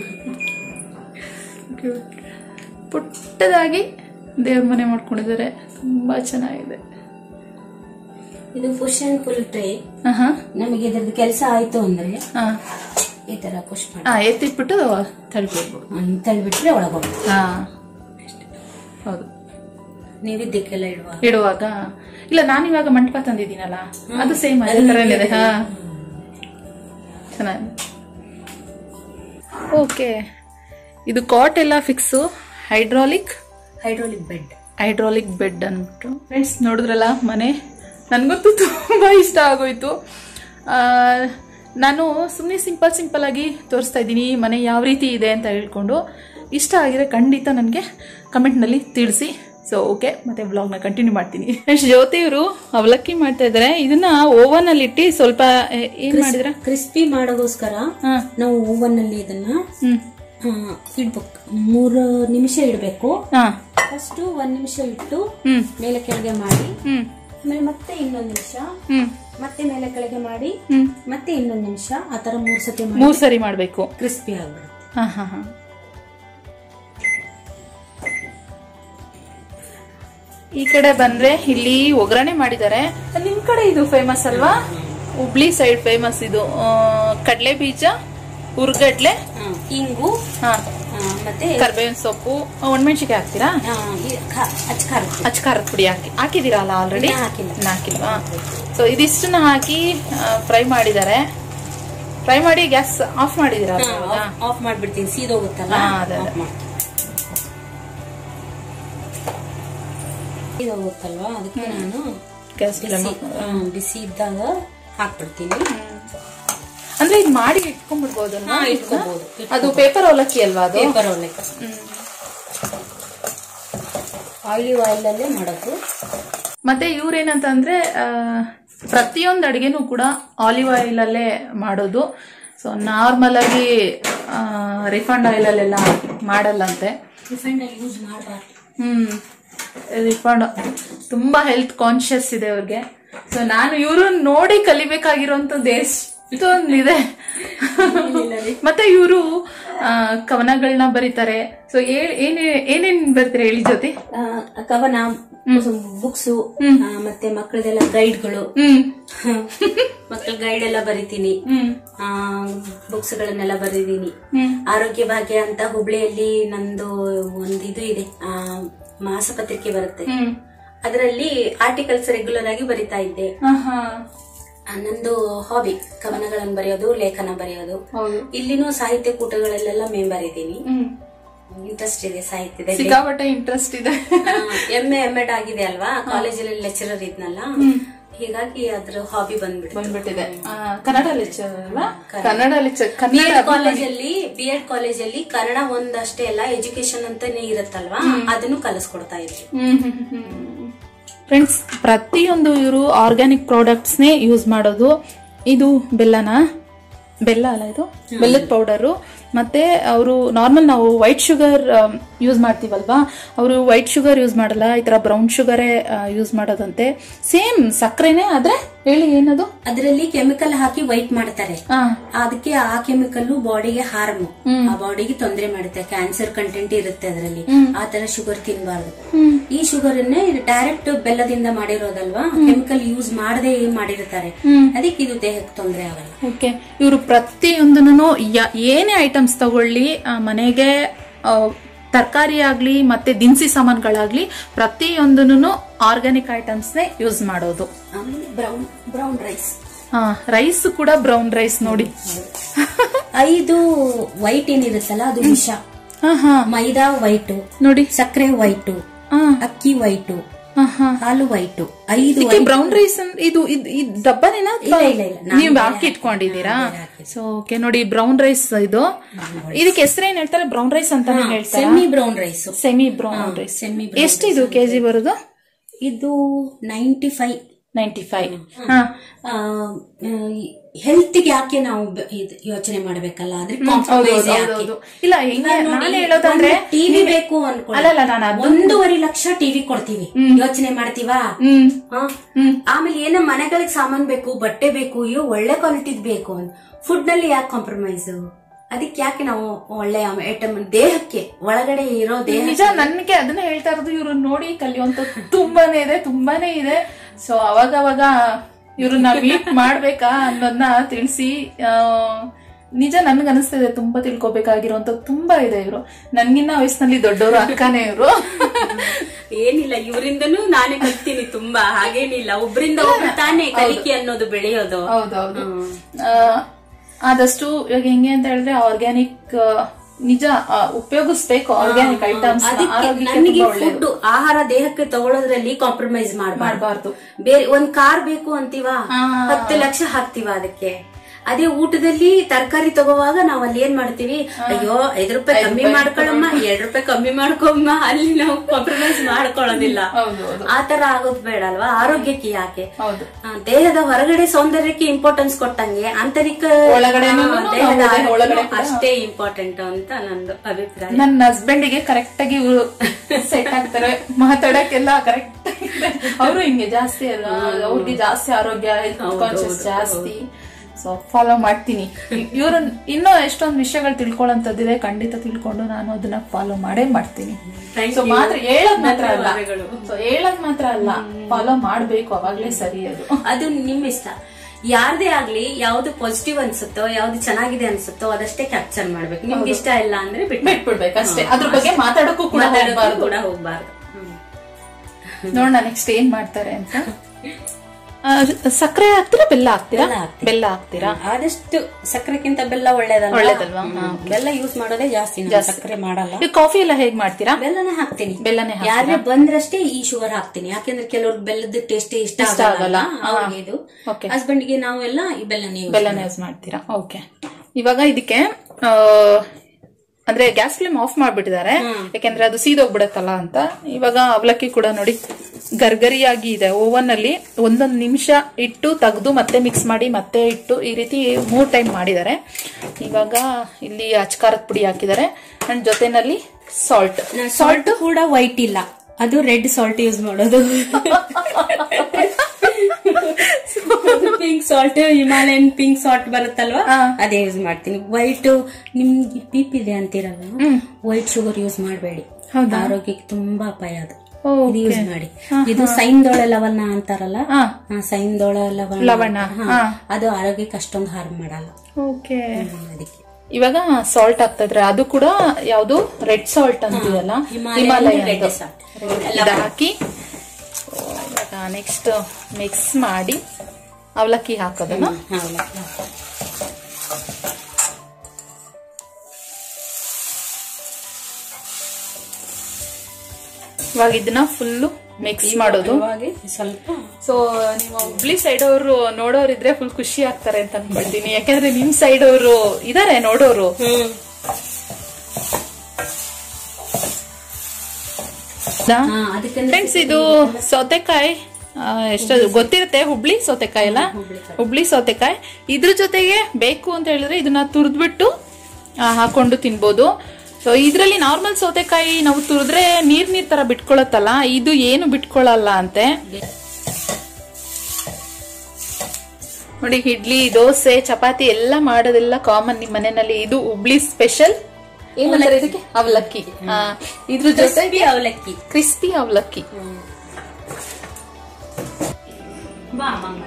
Cute. ಪುಟ್ಟದಾಗಿ ದೇವ್ರ ಮನೆ ಮಾಡ್ಕೊಂಡಿದ್ದಾರೆ ತುಂಬಾ ಚೆನ್ನಾಗಿದೆ ಇದು ಪುಷ್ ಅಂಡ್ ಫುಲ್ ಟ್ರೇ ಹಾ ನಮಗೆ ಇದ್ರದ್ದು ಕೆಲಸ ಆಯ್ತು ಅಂದ್ರೆ ಹಾ ಈ ತರ ಪುಷ್ ಮಾಡಿ ಹಾ ಎತ್ತಿಟ್ಬಿಟ್ಟು ತಳ್ಕೊಳ್ಬೋದು ಹ್ಮ್, ತಳ್ಬಿಟ್ರೆ ಒಳಗೋಗಿ ಹಾ ಹೌದು ನೀವಿದ್ದಕ್ಕೆಲ್ಲ ಇಡುವ ಇಡುವಾಗ ಇಲ್ಲ ನಾನು ಇವಾಗ ಮಂಟಪ ತಂದಿದ್ದೀನಲ್ಲ ಅದು ಸೇಮ್ ಅದೇ ಥರನೇ ಇದೆ ಹಾ ಚೆನ್ನಾಗಿ ಓಕೆ ಇದು ಕಾಟ್ ಎಲ್ಲ fix hydraulic hydraulic bed hydraulic bed ಅಂದ್ಬಿಟ್ಟು ಫ್ರೆಂಡ್ಸ್ ನೋಡಿದ್ರಲ್ಲ ಮನೆ ನನಗಂತೂ ತುಂಬ ಇಷ್ಟ ಆಗೋಯ್ತು ಆ, ನಾನು ಸುಮ್ಮನೆ ಸಿಂಪಲ್ ಸಿಂಪಲ್ ಆಗಿ ತೋರಿಸ್ತಾ ಇದ್ದೀನಿ ಮನೆ ಯಾವ ರೀತಿ ಇದೆ ಅಂತ ಹೇಳ್ಕೊಂಡು ಇಷ್ಟ ಆಗಿದ್ರೆ ಖಂಡಿತ ನನಗೆ ಕಮೆಂಟ್ನಲ್ಲಿ ತಿಳಿಸಿ ಸೊ ಓಕೆ ಮತ್ತೆ ವ್ಲಾಗ್ನ ಕಂಟಿನ್ಯೂ ಮಾಡ್ತೀನಿ ನೆಕ್ಸ್ಟ್ ಜ್ಯೋತಿ ಇವರು ಅವಲಕ್ಕಿ ಮಾಡ್ತಾ ಇದ್ದಾರೆ ಇದನ್ನ ಓವನ್ ಅಲ್ಲಿ ಇಟ್ಟು ಸ್ವಲ್ಪ ಏ- ಏನ್ ಮಾಡಿದ್ರ ಕ್ರಿಸ್ಪಿ ಮಾಡೋಗೋಸ್ಕರ ಹಾ ನಾವು ಓವನ್ ಅಲ್ಲಿ ಇದನ್ನ ಹ್ಮ್ ಆ, ಇಡ್ಬೇಕು ಮೂರು ನಿಮಿಷ ಇಡಬೇಕು ಹಾ ಫಸ್ಟ್ ಒಂದ್ ನಿಮಿಷ ಇಟ್ಟು ಹ್ಮ್ ಮೇಲೆ ಕೆಳಗೆ ಮಾಡಿ ಹ್ಮ್ ಆಮೇಲೆ ಮತ್ತೆ ಇನ್ನೊಂದ್ ನಿಮಿಷ ಹ್ಮ್ ಮತ್ತೆ ಮೇಲೆ ಕೆಳಗೆ ಮಾಡಿ ಹ್ಮ್ ಮತ್ತೆ ಇನ್ನೊಂದ್ ನಿಮಿಷ ಆತರ ಮೂರ್ ಸತಿ ಮಾಡಿ ಮೂರ್ ಸರಿ ಮಾಡ್ಬೇಕು ಕ್ರಿಸ್ಪಿ ಆಗ್ಬಿಡುತ್ತೆ ಹಾ ಹಾ ಹಾ ಈ ಕಡೆ ಬಂದ್ರೆ ಇಲ್ಲಿ ಒಗ್ಗರಣೆ ಮಾಡಿದ್ದಾರೆ ನಿಮ್ ಕಡೆ ಇದು ಫೇಮಸ್ ಅಲ್ವಾ ಹುಬ್ಳಿ ಸೈಡ್ ಫೇಮಸ್ ಇದು ಕಡಲೆ ಬೀಜ ಹುರ್ಗಡ್ಲೆ ಆ, ಹಿಂಗು ಹಾ ಆ, ಮತ್ತೆ ಕರ್ಬೇವಿನ ಸೊಪ್ಪು ಒಣಮೆಣ್ಸಿಕಾಯಿ ಹಾಕ್ತೀರಾ ಆ, ಈ ಖ- ಅಚ್ ಖಾರ ಪುಡಿ. ಅಚ್ಚ ಖಾರದ ಪುಡಿ ಹಾಕಿ ಹಾಕಿದಿರಲ್ಲ ಆಲ್ರೆಡಿ ಇನ್ನ ಹಾಕಿಲ್ಲ. ಹಾಕಿಲ್ವಾ ಸೊ ಇದಿಷ್ಟನ್ನ ಹಾಕಿ ಫ್ರೈ ಮಾಡಿದ್ದಾರೆ ಫ್ರೈ ಮಾಡಿ ಗ್ಯಾಸ್ ಆಫ್ ಮಾಡಿದಿರಾ ಹಾ, ಆಫ್- ಆಫ್ ಮಾಡ್ಬಿಡ್ತೀನಿ ಸೀದೋಗುತ್ತಲ್ಲ ಹಾ, ಅದೇ, ಅದೇ. ಆಫ್ ಮಾಡ್- ಸೀದೋಗುತ್ತಲ್ವಾ ಅದಕ್ಕೆ ನಾನು ಗ್ಯಾಸ್ ಬಿಸಿ ಆ, ಬಿಸಿ ಇದ್ದಾಗ ಹಾಕ್ಬಿಡ್ತೀನಿ ಅಂದ್ರೆ ಇದು ಮಾಡಿ ಇಟ್ಕೊಂಡ್ಬಿಡ್ಬೋದಲ್ವಾ ಹಾ, ಇಟ್ಕೊಬೋದು. ಅದು ಪೇಪರ್ ಅವಲಕ್ಕಿ ಅಲ್ವಾ ಅದು ಪೇಪರ್ ಒಳ್ಳೆಕ ಆಯಿಲ್ ಆಯಿಲ್ ಅಲ್ಲೇ ಮಾಡೋದು ಮತ್ತೆ ಇವ್ರೇನಂತಂದ್ರೆ ಆ, ಪ್ರತಿಯೊಂದು ಅಡಿಗೆನೂ ಕೂಡ ಆಲಿವ್ ಆಯಿಲ್ ಅಲ್ಲೇ ಮಾಡೋದು ಸೊ ನಾರ್ಮಲ್ ಆಗಿ ರಿಫಂಡ್ ಆಯಿಲ್ ಅಲ್ಲೆಲ್ಲ ಮಾಡಲ್ಲಂತೆ ರಿಫೈಂಡ್ ಅಲ್ಲಿ ಯೂಸ್ ಮಾಡಬಾರ್ದು ಹ್ಮ್ ರಿಫಂಡ್ ತುಂಬಾ ಹೆಲ್ತ್ ಕಾನ್ಶಿಯಸ್ ಇದೆ ಅವ್ರಿಗೆ ಸೊ ನಾನು ಇವರು ನೋಡಿ ಕಲಿಬೇಕಾಗಿರೋಂಥದ್ದು ಎಷ್ಟೊಂದಿದೆ ಮತ್ತೆ ಇವರು ಕವನಗಳನ್ನ ಬರೀತಾರೆ ಸೊ ಏನೇ ಏನೇನ್ ಬರ್ತಾರೆ ಹೇಳಿ ಜೊತೆ ಆ, ಕವನ ಬುಕ್ಸು ಮತ್ತೆ ಮಕ್ಕಳದೆಲ್ಲ ಗೈಡ್ಗಳು ಹ್ಮ್ ಮಕ್ಕಳ ಗೈಡ್ ಎಲ್ಲ ಬರಿತೀನಿ ಹ್ಮ್ ಬುಕ್ಸ್ ಗಳನ್ನೆಲ್ಲ ಬರೀತೀನಿ ಹ್ಮ್ ಆರೋಗ್ಯ ಭಾಗ್ಯ ಅಂತ ಹುಬ್ಳಿಯಲ್ಲಿ ನಂದು ಒಂದು ಇದು ಇದೆ ಆ, ಮಾಸಪತ್ರಿಕೆ ಬರುತ್ತೆ ಹ್ಮ್ ಅದರಲ್ಲಿ ಆರ್ಟಿಕಲ್ಸ್ ರೆಗ್ಯುಲರ್ ಆಗಿ ಬರಿತಾ ಇದ್ದೆ ಆಹಾ. ಆ, ನಂದು ಹಾಬಿ ಕವನಗಳನ್ನು ಬರೆಯೋದು ಲೇಖನ ಬರೆಯೋದು ಹೌದು ಇಲ್ಲಿನೂ ಸಾಹಿತ್ಯ ಕೂಟಗಳಲ್ಲೆಲ್ಲ ಮೆಂಬರ್ ಇದ್ದೀನಿ ಹ್ಮ್ ಇಂಟ್ರೆಸ್ಟ್ ಇದೆ ಸಾಹಿತ್ಯದಲ್ಲಿ ಸಿಕ್ಕಾಪಟ್ಟೆ ಇಂಟ್ರೆಸ್ಟ್ ಇದೆ ಎಂ ಎ ಎಂ ಎಡ್ ಆಗಿದೆ ಅಲ್ವಾ ಕಾಲೇಜಲ್ಲಿ ಲೆಕ್ಚರರ್ ಇದ್ನಲ್ಲ ಹೀಗಾಗಿ ಅದ್ರ ಹಾಬಿ ಬಂದ್ಬಿಟ್ಟು ಬಂದ್ಬಿಟ್ಟಿದೆ ಆ, ಕನ್ನಡ ಲೆಕ್ಚರ್ ಅಲ್ವಾ Kannada lecture B Kannada Ed ಕಾಲೇಜಲ್ಲಿ ಬಿ ಎಡ್ ಕಾಲೇಜಲ್ಲಿ ಕನ್ನಡ ಒಂದಷ್ಟೇ ಅಲ್ಲ ಎಜುಕೇಶನ್ ಅಂತಾನೆ ಇರುತ್ತಲ್ವಾ ಅದನ್ನು ಕಲಿಸ್ಕೊಡ್ತಾ ಇದ್ವಿ ಫ್ರೆಂಡ್ಸ್ ಪ್ರತಿಯೊಂದು ಇವರು ಆರ್ಗ್ಯಾನಿಕ್ ಪ್ರಾಡಕ್ಟ್ಸ್ನೇ ಯೂಸ್ ಮಾಡೋದು ಇದು ಬೆಲ್ಲನ ಬೆಲ್ಲ ಅಲ್ಲ ಇದು ಬೆಲ್ಲದ ಪೌಡರು ಮತ್ತೆ ಅವರು ನಾರ್ಮಲ್ ನಾವು ವೈಟ್ ಶುಗರ್ ಯೂಸ್ ಮಾಡ್ತೀವಲ್ವಾ ಅವರು ವೈಟ್ ಶುಗರ್ ಯೂಸ್ ಮಾಡಲ್ಲ ಈ ತರ ಬ್ರೌನ್ ಶುಗರೇ ಯೂಸ್ ಮಾಡೋದಂತೆ ಸೇಮ್ ಸಕ್ಕರೆನೇ ಆದ್ರೆ ಹೇಳಿ ಏನದು ಅದರಲ್ಲಿ ಕೆಮಿಕಲ್ ಹಾಕಿ ವೈಟ್ ಮಾಡ್ತಾರೆ ಆ, ಅದಕ್ಕೆ ಆ ಕೆಮಿಕಲ್ ಬಾಡಿಗೆ ಹಾರ್ಮ್ ಆ ಬಾಡಿಗೆ ತೊಂದರೆ ಮಾಡುತ್ತೆ ಕ್ಯಾನ್ಸರ್ ಕಂಟೆಂಟ್ ಇರುತ್ತೆ ಅದರಲ್ಲಿ ಆ ತರ ಶುಗರ್ ತಿನ್ಬಾರ್ದು ಈ ಶುಗರ್ ಅನ್ನೇ ಡೈರೆಕ್ಟ್ ಬೆಲ್ಲದಿಂದ ಮಾಡಿರೋದಲ್ವಾ ಕೆಮಿಕಲ್ ಯೂಸ್ ಮಾಡದೆ ಮಾಡಿರ್ತಾರೆ ಅದಕ್ಕೆ ಇದು ದೇಹಕ್ಕೆ ತೊಂದರೆ ಆಗಲ್ಲ ಓಕೆ ಇವರು ಪ್ರತಿಯೊಂದನ್ನು ಏನೇ ಐಟಮ್ಸ್ ತಗೊಳ್ಳಿ ಆ, ಮನೆಗೆ ತರಕಾರಿ ಆಗ್ಲಿ ಮತ್ತೆ ದಿನಸಿ ಸಾಮಾನುಗಳಾಗ್ಲಿ ಪ್ರತಿಯೊಂದನ್ನು ಆರ್ಗ್ಯಾನಿಕ್ ಐಟಮ್ಸ್ನೇ ಯೂಸ್ ಮಾಡೋದು ಆಮೇಲೆ ಬ್ರೌನ್ ಬ್ರೌನ್ ರೈಸ್ ರೈಸ್ ಕೂಡ ಬ್ರೌನ್ ರೈಸ್ ನೋಡಿ ಐದು ವೈಟ್ ಏನಿರುತ್ತಲ್ಲ ಅದು ವಿಷ ಹಾ ಹಾ ಮೈದಾ ವೈಟ್ ನೋಡಿ ಸಕ್ಕರೆ ವೈಟ್ ಹಾ ಅಕ್ಕಿ ವೈಟ್ ಹಾ ಹಾ ಹಾಲು ವೈಟ್ ಐದು ಇದಕ್ಕೆ ಬ್ರೌನ್ ರೈಸ್ ಇದು ಇದು ಈ ಡಬ್ಬನೇನಾ ಇಲ್ಲ, ಇಲ್ಲ, ಇಲ್ಲ. ನಾನು ನೀವು ಬೇರೆ ಹಾಕಿ ಇಟ್ಕೊಂಡಿದ್ದೀರಾ ಸೊ ಓಕೆ ನೋಡಿ ಬ್ರೌನ್ ರೈಸ್ ಇದು ಇದಕ್ಕೆ ಹೆಸರು ಏನ್ ಹೇಳ್ತಾರೆ ಬ್ರೌನ್ ರೈಸ್ ಅಂತಾನೆ ಹೇಳ್ತಾರೆ semi brown rice semi brown rice semi ಎಷ್ಟು ಇದು ಕೆಜಿ ಬರೋದು ಇದು ನೈಂಟಿ ಫೈವ್ ನೈಂಟಿ ಫೈವ್ ಹಾ ಹೆಲ್ತ್ಗೆ ಯಾಕೆ ನಾವು ಬ- ಇದ್ ಯೋಚನೆ ಮಾಡ್ಬೇಕಲ್ಲ ಅದ್ರ ಹೌದು, ಹೌದು, ಹೌದು, ಹೌದು. ಇಲ್ಲ ಹಿಂಗೆ ನಾನು ಹೇಳೋದಂದ್ರೆ ಟಿವಿ ಬೇಕು ಅನ್ಕೊಳ್ಳಿ ಅಲ್ಲಲ್ಲ ನಾನು ಅದು ಒಂದೂವರೆ ಲಕ್ಷ ಟಿವಿ ಕೊಡ್ತೀವಿ ಯೋಚನೆ ಮಾಡ್ತೀವಾ ಹ್ಮ್ ಹ? ಆಮೇಲೆ ಏನೋ ಮನೆಗಳಿಗೆ ಸಾಮಾನ್ ಬೇಕು ಬಟ್ಟೆ ಬೇಕು ಅಯ್ಯೋ ಒಳ್ಳೆ ಕ್ವಾಲಿಟಿದ್ ಬೇಕು ಫುಡ್ ನಲ್ಲಿ ಯಾಕೆ ಕಾಂಪ್ರಮೈಸ್ ಅದಕ್ಕೆ ಯಾಕೆ ನಾವು ಒಳ್ಳೆ ಐಟಮ್ ದೇಹಕ್ಕೆ ಒಳಗಡೆ ಇರೋ ದೇಹ ನಿಜ ನನ್ಗೆ ಅದನ್ನ ಹೇಳ್ತಾ ಇರೋದು ಇವ್ರು ನೋಡಿ ಕಲಿಯುವಂತ ತುಂಬಾನೇ ಇದೆ ತುಂಬಾನೇ ಇದೆ ಸೊ ಅವಾಗ ಅವಾಗ ಇವ್ರನ್ನ ಮೀಟ್ ಮಾಡ್ಬೇಕಾ ಅನ್ನೋದನ್ನ ತಿಳಿಸಿ ನಿಜ ನನ್ಗೆ ಅನಿಸ್ತಿದೆ ತುಂಬಾ ತಿಳ್ಕೊಬೇಕಾಗಿರುವಂತ ತುಂಬಾ ಇದೆ ಇವರು ನನ್ಗಿನ್ನ ವಯಸ್ಸಿನಲ್ಲಿ ದೊಡ್ಡವರು ಅಕ್ಕನೇ ಇವರು ಏನಿಲ್ಲ ಇವರಿಂದನೂ ನಾನೇ ಕಲ್ತೀನಿ ತುಂಬಾ ಹಾಗೇನಿಲ್ಲ ಒಬ್ರಿಂದ ಒಬ್ರು ತಾನೇ ಕಲಿಕೆ ಅನ್ನೋದು ಬೆಳೆಯೋದು ಹೌದೌದು ಆದಷ್ಟು ಇವಾಗ ಹೆಂಗೆ ಅಂತ ಹೇಳಿದ್ರೆ ಆರ್ಗ್ಯಾನಿಕ್ ನಿಜ ಆ, ಉಪಯೋಗಿಸ್ಬೇಕು ಆರ್ಗ್ಯಾನಿಕ್ ಐಟಮ್ಸ್ ಅದಕ್ಕೆ ನನಗೆ ಫುಡ್ ಆಹಾರ ದೇಹಕ್ಕೆ ತಗೊಳ್ಳೋದ್ರಲ್ಲಿ ಕಾಂಪ್ರಮೈಸ್ ಮಾಡಬಾರ್ದು ಮಾಡಬಾರ್ದು ಬೇರೆ ಒಂದ್ ಕಾರ್ ಬೇಕು ಅಂತೀವ ಹತ್ತು ಲಕ್ಷ ಹಾಕ್ತಿವ ಅದಕ್ಕೆ ಅದೇ ಊಟದಲ್ಲಿ ತರಕಾರಿ ತಗೋವಾಗ ನಾವ್ ಅಲ್ಲಿ ಏನ್ ಮಾಡ್ತೀವಿ ಅಯ್ಯೋ ಐದ್ ರೂಪಾಯಿ ಕಮ್ಮಿ ಮಾಡ್ಕೊಳಮ್ಮ ಎರಡ್ ರೂಪಾಯಿ ಕಮ್ಮಿ ಮಾಡ್ಕೊಮ್ಮ ಅಲ್ಲಿ ನಾವು ಕಾಂಪ್ರಮೈಸ್ ಮಾಡ್ಕೊಳ್ಳೋದಿಲ್ಲ ಹೌದು ಹೌದು ಆ ತರ ಆಗೋದ್ ಬೇಡ ಅಲ್ವಾ ಆರೋಗ್ಯಕ್ಕೆ ಯಾಕೆ ಹೌದು ಆ, ದೇಹದ ಹೊರಗಡೆ ಸೌಂದರ್ಯಕ್ಕೆ ಇಂಪಾರ್ಟೆನ್ಸ್ ಕೊಟ್ಟಂಗೆ ಆಂತರಿಕ ಒಳಗಡೆನೂ ಆ, ನಾವು ದೇಹದ ದೇಹ ಆರೋಗ್ಯನೂ ಒಳಗಡೆ ಕೂಡ- ಅಷ್ಟೇ ಇಂಪಾರ್ಟೆಂಟ್ ಅಂತ ನಂದು ಅಭಿಪ್ರಾಯ ನನ್ನ ಹಸ್ಬೆಂಡಿಗೆ ಕರೆಕ್ಟ್ ಆಗಿ ಇವರು ಸೆಟ್ ಆಗ್ತಾರೆ ಮಾತಾಡಕ್ಕೆಲ್ಲ ಕರೆಕ್ಟ್ ಅವರು ಹಿಂಗೆ ಜಾಸ್ತಿ ಅಲ್ಲ ಅವ್ರಿಗೆ ಜಾಸ್ತಿ ಆರೋಗ್ಯ ಹೆಲ್ತ್ ಕಾನ್ಶಿಯಸ್ ಜಾಸ್ತಿ ಸೊ ಫಾಲೋ ಮಾಡ್ತೀನಿ ಇವ್ರ ಇನ್ನೂ ಎಷ್ಟೊಂದು ವಿಷಯಗಳು ತಿಳ್ಕೊಳ್ಳೋಂಥದ್ದಿದೆ ಖಂಡಿತ ತಿಳ್ಕೊಂಡು ನಾನು ಅದನ್ನ ಫಾಲೋ ಮಾಡೇ ಮಾಡ್ತೀನಿ Thank ಸೊ you. ಮಾತ್ರ ಹೇಳೋದ್ ಮಾತ್ರ ಅಲ್ಲ ಧನ್ಯವಾದಗಳು. ಸೊ ಹೇಳೋದ್ ಮಾತ್ರ ಅಲ್ಲ ಫಾಲೋ ಮಾಡ್ಬೇಕು ಅವಾಗ್ಲೇ ಸರಿ ಅದು ಅದು ನಿಮ್ ಇಷ್ಟ ಯಾರ್ದೇ ಆಗ್ಲಿ ಯಾವ್ದು ಪಾಸಿಟಿವ್ ಅನ್ಸುತ್ತೋ ಯಾವ್ದು ಚೆನ್ನಾಗಿದೆ ಅನ್ಸುತ್ತೋ ಅದಷ್ಟೇ ಕ್ಯಾಪ್ಚರ್ ಮಾಡ್ಬೇಕು ನಿಮ್ಗೆ ಇಷ್ಟ ಇಲ್ಲ ಅಂದ್ರೆ ಬಿಟ್ಟು ಬಿಟ್ಬಿಡ್ಬೇಕು ಅಷ್ಟೇ ಅದ್ರ ಬಗ್ಗೆ ಮಾತಾಡೋಕ್ಕೂ ಕೂಡ ಮಾತಾಡೋದು ಹೋಗ್ಬಾರ್ದು ಕೂಡ ಹೋಗ್ಬಾರ್ದು ನೋಡೋಣ ನೆಕ್ಸ್ಟ್ ಏನ್ ಮಾಡ್ತಾರೆ ಅಂತ ಆ, ಸಕ್ಕರೆ ಹಾಕ್ತೀರಾ ಬೆಲ್ಲ ಹಾಕ್ತೀರಾ ಬೆಲ್ಲ ಹಾಕ್ತೀನಿ. ಬೆಲ್ಲ ಹಾಕ್ತೀರಾ ಆದಷ್ಟು ಸಕ್ಕರೆಕ್ಕಿಂತ ಬೆಲ್ಲ ಒಳ್ಳೇದಲ್ಲ ಒಳ್ಳೇದಲ್ವಾ? ಹ್ಮ್. ಬೆಲ್ಲ ಯೂಸ್ ಮಾಡೋದೇ ಜಾಸ್ತಿ ನಾನು ಸಕ್ಕರೆ ಮಾಡಲ್ಲ ಈ ಕಾಫಿ ಎಲ್ಲ ಹೇಗ್ ಮಾಡ್ತೀರಾ ಬೆಲ್ಲನೇ ಹಾಕ್ತೀನಿ ಬೆಲ್ಲನೇ ಹಾಕ್ತೀರಾ? ಯಾರೇ ಬಂದ್ರಷ್ಟೇ ಈ ಶುಗರ್ ಹಾಕ್ತೀನಿ ಯಾಕೆಂದ್ರೆ ಕೆಲವ್ರಿಗೆ ಬೆಲ್ಲದ ಟೇಸ್ಟ್ ಇಷ್ಟ ಇಷ್ಟ ಆಗಲ್ಲ ಆಗಲ್ಲ. ಅವ್ರಿಗೆ ಇದು Okay. ಹಸ್ಬೆಂಡ್ಗೆ ನಾವೆಲ್ಲ ಈ ಬೆಲ್ಲನೇ use ಬೆಲ್ಲನೇ ಯೂಸ್ ಮಾಡ್ತೀರಾ ಓಕೆ ಇವಾಗ ಇದಕ್ಕೆ ಆ, ಅಂದ್ರೆ ಗ್ಯಾಸ್ ಫ್ಲೇಮ್ ಆಫ್ ಮಾಡ್ಬಿಟ್ಟಿದ್ದಾರೆ ಯಾಕೆಂದ್ರೆ ಅದು ಸೀದೋಗ್ಬಿಡತ್ತಲ್ಲ ಅಂತ ಇವಾಗ ಅವಲಕ್ಕಿ ಕೂಡ ನೋಡಿ ಗರ್ಗರಿಯಾಗಿ ಇದೆ ಓವನ್ ಅಲ್ಲಿ ಒಂದೊಂದು ನಿಮಿಷ ಇಟ್ಟು ತೆಗೆದು ಮತ್ತೆ ಮಿಕ್ಸ್ ಮಾಡಿ ಮತ್ತೆ ಇಟ್ಟು ಈ ರೀತಿ ಮೂರ್ ಟೈಮ್ ಮಾಡಿದ್ದಾರೆ ಇವಾಗ ಇಲ್ಲಿ ಅಚ್ಕಾರದ ಪುಡಿ ಹಾಕಿದ್ದಾರೆ ಅಂಡ್ ಜೊತೆನಲ್ಲಿ ಸಾಲ್ಟ್ ಸಾಲ್ಟ್ ಕೂಡ ವೈಟ್ ಇಲ್ಲ ಅದು ರೆಡ್ ಸಾಲ್ಟ್ ಯೂಸ್ ಮಾಡೋದು pink salt Himalayan pink salt ಬರುತ್ತಲ್ವಾ ಅದೇ ಯೂಸ್ ಮಾಡ್ತೀನಿ ವೈಟ್ ನಿಮ್ಗೆ ಪಿಪ್ ಇದೆ ಅಂತೀರಲ್ಲ ವೈಟ್ ಶುಗರ್ ಯೂಸ್ ಮಾಡಬೇಡಿ ಆರೋಗ್ಯಕ್ಕೆ ತುಂಬಾ ಅಪಾಯ ಅದು ಇದು ಯೂಸ್ ಮಾಡಿ ಇದು ಸೈನ್ದೊಳೆ ಲವಣ ಅಂತಾರಲ್ಲ ಹಾ. ಆ, ಸೈನ್ದೊಳೆ ಲವಣ ಲವಣ, ಹಾ. ಅದು ಆರೋಗ್ಯಕ್ಕೆ ಅಷ್ಟೊಂದು ಹಾರ್ಮ್ ಮಾಡಲ್ಲ ಓಕೆ ಅದಕ್ಕೆ ಇವಾಗ ಸಾಲ್ಟ್ ಹಾಕ್ತಾ ಇದ್ರೆ ಅದು ಕೂಡ ಯಾವುದು ರೆಡ್ ಸಾಲ್ಟ್ ಅಂತೀವಲ್ಲ ಹಿಮಾಲಯನ್ ಹಿಮಾಲಯ red salt. ಇದು ಹಾಕಿ ಓ, ಇವಾಗ ನೆಕ್ಸ್ಟ್ ಮಿಕ್ಸ್ ಮಾಡಿ ಅವಲಕ್ಕಿ ಹಾಕೋದನ್ನ ಹೌದಾ ಇವಾಗ ಇದನ್ನ ಫುಲ್ಲು ಮಿಕ್ಸ್ ಮಾಡೋದು ಇವಾಗ ಸ್ವಲ್ಪ ಸೊ ನೀವು ಹುಬ್ಳಿ ಸೈಡ್ ಅವರು ನೋಡೋರಿದ್ರೆ ಫುಲ್ ಖುಷಿ ಆಗ್ತಾರೆ ಅಂತ ಅನ್ಕೊಳ್ತೀನಿ ಯಾಕಂದ್ರೆ ನಿಮ್ ಸೈಡ್ ಅವರು ಇದಾರೆ ನೋಡೋರು ಹಾ, ಅದಕ್ಕೆ ಫ್ರೆಂಡ್ಸ್ ಇದು ಸೌತೆಕಾಯಿ ಆ, ಎಷ್ಟು ಗೊತ್ತಿರುತ್ತೆ ಹುಬ್ಳಿ ಸೌತೆಕಾಯಿ ಅಲ್ಲ ಹುಬ್ಳಿ ಸೌತೆಕಾಯಿ ಇದ್ರ ಜೊತೆಗೆ ಬೇಕು ಅಂತ ಹೇಳಿದ್ರೆ ಇದನ್ನ ತುರಿದ್ಬಿಟ್ಟು ಹಾಕೊಂಡು ತಿನ್ಬೋದು ಸೊ ಇದ್ರಲ್ಲಿ ನಾರ್ಮಲ್ ಸೌತೆಕಾಯಿ ನಾವು ತುರಿದ್ರೆ ನೀರ್ ನೀರ್ ತರ ಬಿಟ್ಕೊಳತ್ತಲ್ಲ ಇದು ಏನು ಬಿಟ್ಕೊಳಲ್ಲ ಅಂತೆ ನೋಡಿ ಇಡ್ಲಿ ದೋಸೆ ಚಪಾತಿ ಎಲ್ಲ ಮಾಡೋದೆಲ್ಲ ಕಾಮನ್ ನಿಮ್ ಮನೆಯಲ್ಲಿ ಇದು ಹುಬ್ಳಿ ಸ್ಪೆಷಲ್ ಏನಂತಾರೆ ಇದಕ್ಕೆ ಅವಲಕ್ಕಿ ಆ, ಇದ್ರ ಜೊತೆಗೆ ಅವಲಕ್ಕಿ ಕ್ರಿಸ್ಪಿ ಅವಲಕ್ಕಿ ಬಾ ಅಮ್ಮ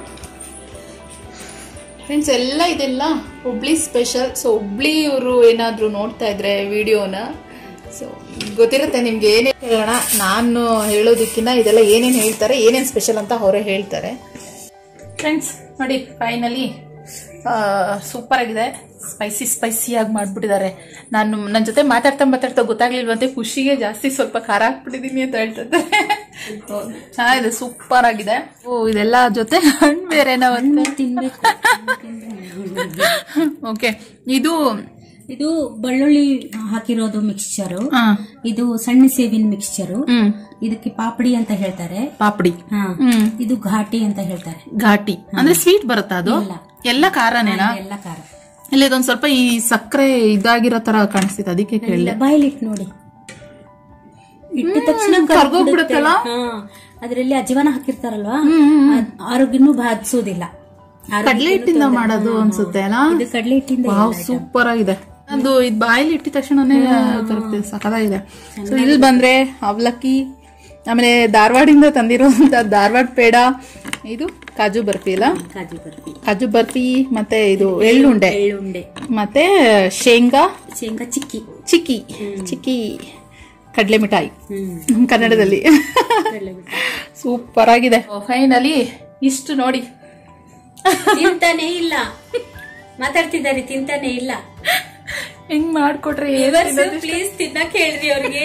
ಫ್ರೆಂಡ್ಸ್ ಎಲ್ಲ ಇದೆಲ್ಲ ಹುಬ್ಳಿ ಸ್ಪೆಷಲ್ ಸೊ ಹುಬ್ಳಿ ಅವರು ಏನಾದರೂ ನೋಡ್ತಾ ಇದ್ರೆ ವಿಡಿಯೋನ ಸೊ ಗೊತ್ತಿರುತ್ತೆ ನಿಮ್ಗೆ ಏನೇ ಹೇಳೋಣ ನಾನು ಹೇಳೋದಕ್ಕಿಂತ ಇದೆಲ್ಲ ಏನೇನು ಹೇಳ್ತಾರೆ ಏನೇನು ಸ್ಪೆಷಲ್ ಅಂತ ಅವರೇ ಹೇಳ್ತಾರೆ ಫ್ರೆಂಡ್ಸ್ ನೋಡಿ ಫೈನಲಿ ಸೂಪರ್ ಆಗಿದೆ ಸ್ಪೈಸಿ ಸ್ಪೈಸಿಯಾಗಿ ಮಾಡ್ಬಿಟ್ಟಿದ್ದಾರೆ ನಾನು ನನ್ನ ಜೊತೆ ಮಾತಾಡ್ತಾ ಮಾತಾಡ್ತಾ ಗೊತ್ತಾಗ್ಲಿಲ್ವಂತೆ ಖುಷಿಗೆ ಜಾಸ್ತಿ ಸ್ವಲ್ಪ ಖಾರ ಹಾಕ್ಬಿಟ್ಟಿದೀನಿ ಅಂತ ಹೇಳ್ತಿದ್ದಾರೆ ಚೆನ್ನಾಗಿದೆ ಸೂಪರ್ ಆಗಿದೆ ಓ ಇದೆಲ್ಲ ಜೊತೆ ಹಣ್ಣು ಬೇರೆ ನಾವಂತೆ ತಿನ್ಬೇಕು ಓಕೆ ಇದು ಇದು ಬೆಳ್ಳುಳ್ಳಿ ಹಾಕಿರೋದು ಮಿಕ್ಸ್ಚರು ಹಾ ಇದು ಸಣ್ಣ ಸೇವಿನ ಮಿಕ್ಸ್ಚರು ಹ್ಮ್ ಇದಕ್ಕೆ ಪಾಪಡಿ ಅಂತ ಹೇಳ್ತಾರೆ ಪಾಪಡಿ ಹಾ ಹ್ಮ್ ಇದು ಘಾಟಿ ಅಂತ ಹೇಳ್ತಾರೆ ಘಾಟಿ ಅಂದ್ರೆ ಸ್ವೀಟ್ ಬರುತ್ತಾ ಅದು ಇಲ್ಲ. ಎಲ್ಲ ಖಾರನೇನಾ ಎಲ್ಲ ಖಾರ ಇಲ್ಲ ಇದೊಂದ್ ಸ್ವಲ್ಪ ಈ ಸಕ್ಕರೆ ಇದಾಗಿರೋ ತರ ಕಾಣಿಸ್ತಿತ್ತು ಅದಕ್ಕೆ ಕೇಳಿದೆ ಬಾಯ್ಲಿಟ್ ನೋಡಿ ಇಟ್ಟ ತಕ್ಷಣ ಕರ್ಗೋಗ್ಬಿಡುತ್ತಲ್ಲ? ಅದರಲ್ಲಿ ಅಜವಾನ ಹಾಕಿರ್ತಾರಲ್ವಾ ಅದ್ ಆರೋಗ್ಯನೂ ಬಾಧಿಸೋದಿಲ್ಲ ಕಡ್ಲೆ ಹಿಟ್ಟಿಂದ ಮಾಡೋದು ಅನ್ಸುತ್ತೆ ಅಲ್ಲ ಇದು ಕಡಲೆ ಹಿಟ್ಟಿಂದ ವಾವ್ ಸೂಪರ್ ಆಗಿದೆ ಅದು ಇದು ಬಾಯಲ್ಲಿ ಇಟ್ಟಿದ ತಕ್ಷಣನೇ ಕರೆಕ್ಟ್ ಸಖತ್ತಾಗಿದೆ ಸೊ ಇಲ್ಲಿ ಬಂದ್ರೆ ಅವಲಕ್ಕಿ ಆಮೇಲೆ ಧಾರವಾಡಿಂದ ತಂದಿರುವಂತ ಧಾರವಾಡ ಪೇಡ ಇದು ಕಾಜು ಬರ್ಫಿ ಅಲ್ಲ ಕಾಜು ಬರ್ಫಿ ಕಾಜು ಬರ್ಫಿ ಮತ್ತೆ ಇದು ಎಳ್ಳುಂಡೆ ಎಳ್ಳುಂಡೆ ಮತ್ತೆ ಶೇಂಗಾ ಶೇಂಗಾ ಚಿಕ್ಕಿ ಚಿಕ್ಕಿ ಚಿಕ್ಕಿ ಕಡಲೆ ಮಿಠಾಯಿ ಹ್ಮ್ ಕನ್ನಡದಲ್ಲಿ ಕಡ್ಲೆ ಮಿಠಾಯಿ. ಸೂಪರ್ ಆಗಿದೆ ಫೈನಲಿ ಇಷ್ಟು ನೋಡಿ ತಿಂತಾನೆ ಇಲ್ಲ ಮಾತಾಡ್ತಿದ್ದಾರೆ ತಿಂತಾನೆ ಇಲ್ಲ ಹೆಂಗ್ ಮಾಡ್ಕೊಟ್ರೆ ಪ್ಲೀಸ್ ತಿನ್ನಕ್ ಹೇಳ್ರಿ ಅವ್ರಿಗೆ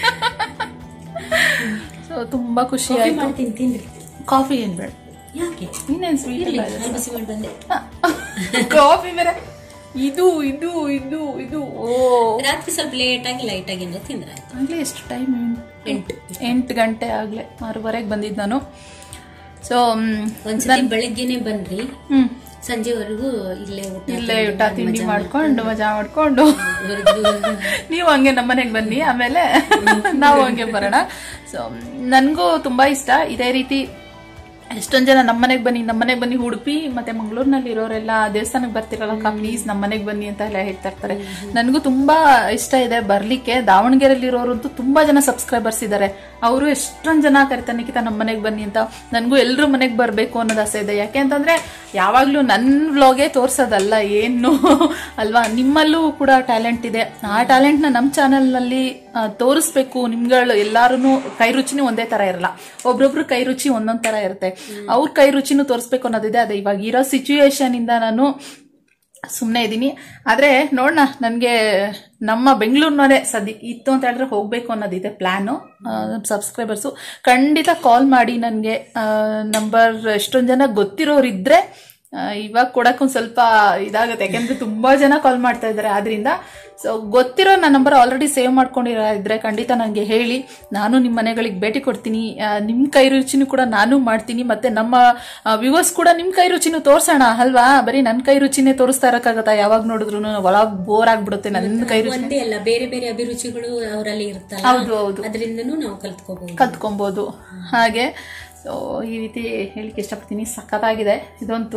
ಸೊ ತುಂಬಾ ಖುಷಿ ಆಯ್ತು ಮಾಡ್ತೀನಿ ತಿನ್ರಿ ಕಾಫಿ ಏನ್ ಬೇಡ ಯಾಕೆ ಇನ್ನೇನ್ ಸ್ವೀಟ್ ಇರ್ಲಿ ನಾನು ಬಿಸಿ ಮಾಡಿ ಬಂದೆ ಕಾಫಿ ಬೇರೆ ಇದು ಇದು ಇದು ಇದು ಓ ರಾತ್ರಿ ಸ್ವಲ್ಪ ಲೇಟ್ ಆಗಿ ಲೈಟ್ ಆಗಿ ಏನೋ ತಿಂದ್ರೆ ಆಗ್ಲೇ ಎಷ್ಟು ಟೈಮ್ ಎಂಟು ಎಂಟು ಗಂಟೆ ಆಗ್ಲೇ ಆರೂವರೆಗೆ ಬಂದಿದ್ದು ನಾನು ಸೊ ಒಂದ್ಸತಿ ಬೆಳಿಗ್ಗೆನೆ ಬನ್ರಿ ಹ್ಮ್ ಸಂಜೆವರೆಗೂ ಇಲ್ಲೇ ಊಟ ಇಲ್ಲೇ ಊಟ ತಿಂಡಿ ಮಾಡ್ಕೊಂಡು ಮಜಾ ಮಾಡ್ಕೊಂಡು ನೀವು ಹಂಗೆ ನಮ್ಮನೆಗೆ ಬನ್ನಿ ಆಮೇಲೆ ನಾವು ಹಂಗೆ ಬರೋಣ ಸೊ ನನಗೂ ತುಂಬಾ ಇಷ್ಟ ಇದೇ ರೀತಿ ಎಷ್ಟೊಂದ್ ಜನ ನಮ್ಮನೆಗೆ ಬನ್ನಿ ನಮ್ಮನೆಗೆ ಬನ್ನಿ ಉಡುಪಿ ಮತ್ತೆ ಮಂಗಳೂರಿನಲ್ಲಿ ಇರೋರೆಲ್ಲ ದೇವಸ್ಥಾನಕ್ಕೆ ಬರ್ತಿರಲ್ಲ ಪ್ಲೀಸ್ ನಮ್ಮನೆಗೆ ಬನ್ನಿ ಅಂತ ಎಲ್ಲ ಹೇಳ್ತಾ ಇರ್ತಾರೆ ನನಗೂ ತುಂಬಾ ಇಷ್ಟ ಇದೆ ಬರ್ಲಿಕ್ಕೆ ದಾವಣಗೆರೆಯಲ್ಲಿ ಇರೋರಂತೂ ತುಂಬಾ ಜನ ಸಬ್ಸ್ಕ್ರೈಬರ್ಸ್ ಇದ್ದಾರೆ ಅವರು ಎಷ್ಟೊಂದ್ ಜನ ಕರಿತಾರೆ ನಿಖಿತ ನಮ್ಮ ಮನೆಗೆ ಬನ್ನಿ ಅಂತ ನನಗೂ ಎಲ್ರೂ ಮನೆಗೆ ಬರಬೇಕು ಅನ್ನೋದು ಆಸೆ ಇದೆ ಯಾಕೆ ಅಂತಂದ್ರೆ ಯಾವಾಗ್ಲೂ ನನ್ನ ವ್ಲಾಗೇ ತೋರ್ಸೋದಲ್ಲ ಏನು ಅಲ್ವಾ ನಿಮ್ಮಲ್ಲೂ ಕೂಡ ಟ್ಯಾಲೆಂಟ್ ಇದೆ ಆ ಟ್ಯಾಲೆಂಟ್ನ ನಮ್ಮ ಚಾನಲ್ನಲ್ಲಿ ತೋರಿಸ್ಬೇಕು ನಿಮ್ಗಳು ಎಲ್ಲಾರು ಕೈ ರುಚಿನೂ ಒಂದೇ ತರ ಇರಲ್ಲ ಒಬ್ರೊಬ್ರು ಕೈ ರುಚಿ ಒಂದೊಂದ್ ತರ ಇರುತ್ತೆ ಅವ್ರ ಕೈ ರುಚಿನೂ ತೋರಿಸ್ಬೇಕು ಅನ್ನೋದಿದೆ ಅದೇ ಇವಾಗ ಇರೋ ಸಿಚುಯೇಷನ್ ಇಂದ ನಾನು ಸುಮ್ಮನೆ ಇದ್ದೀನಿ ಆದ್ರೆ ನೋಡೋಣ ನನಗೆ ನಮ್ಮ ಬೆಂಗಳೂರಿನವರೇ ಸದ್ಯಕ್ಕೆ ಇತ್ತು ಅಂತ ಹೇಳಿದ್ರೆ ಹೋಗ್ಬೇಕು ಅನ್ನೋದಿದೆ ಪ್ಲಾನು ಸಬ್ಸ್ಕ್ರೈಬರ್ಸು ಖಂಡಿತ ಕಾಲ್ ಮಾಡಿ ನನಗೆ ನಂಬರ್ ಎಷ್ಟೊಂದು ಜನ ಗೊತ್ತಿರೋರಿದ್ರೆ ಆ, ಇವಾಗ ಕೊಡಕ್ಕೆ ಒಂದು ಸ್ವಲ್ಪ ಇದಾಗುತ್ತೆ ಯಾಕೆಂದ್ರೆ ತುಂಬಾ ಜನ ಕಾಲ್ ಮಾಡ್ತಾ ಇದ್ದಾರೆ ಆದ್ರಿಂದ ಸೊ ಗೊತ್ತಿರೋ ನನ್ನ ನಂಬರ್ ಆಲ್ರೆಡಿ ಸೇವ್ ಮಾಡ್ಕೊಂಡಿರೋ ಇದ್ರೆ ಖಂಡಿತ ನನಗೆ ಹೇಳಿ ನಾನು ನಿಮ್ಮ ಮನೆಗಳಿಗೆ ಭೇಟಿ ಕೊಡ್ತೀನಿ ಆ, ನಿಮ್ಮ ಕೈ ರುಚಿನೂ ಕೂಡ ನಾನು ಮಾಡ್ತೀನಿ ಮತ್ತೆ ನಮ್ಮ ವ್ಯೂವರ್ಸ್ ಕೂಡ ನಿಮ್ಮ ಕೈ ರುಚಿನೂ ತೋರ್ಸೋಣ ಅಲ್ವಾ ಬರೀ ನನ್ನ ಕೈ ರುಚಿನೇ ತೋರಿಸ್ತಾ ಇರಕ್ಕಾಗತ್ತಾ ಯಾವಾಗ ನೋಡಿದ್ರು ಒಳಗ್ ಬೋರ್ ಆಗ್ಬಿಡುತ್ತೆ ನನ್ನ ಕೈ ರುಚಿ ಒಂದೇ ಅಲ್ಲ ಬೇರೆ ಬೇರೆ ಅಭಿರುಚಿಗಳು ಅವರಲ್ಲಿ ಇರುತ್ತಲ್ಲ ಹೌದು ಹೌದು ಅದರಿಂದನೂ ನಾವು ಕಲ್ತ್ಕೋಬಹುದು ಕಲ್ತ್ಕೊಬೋದು ಹಾಗೆ ಸೊ ಈ ರೀತಿ ಹೇಳಿಕ್ಕೆ ಇಷ್ಟಪಡ್ತೀನಿ ಸಖತ್ತಾಗಿದೆ ಇದಂತೂ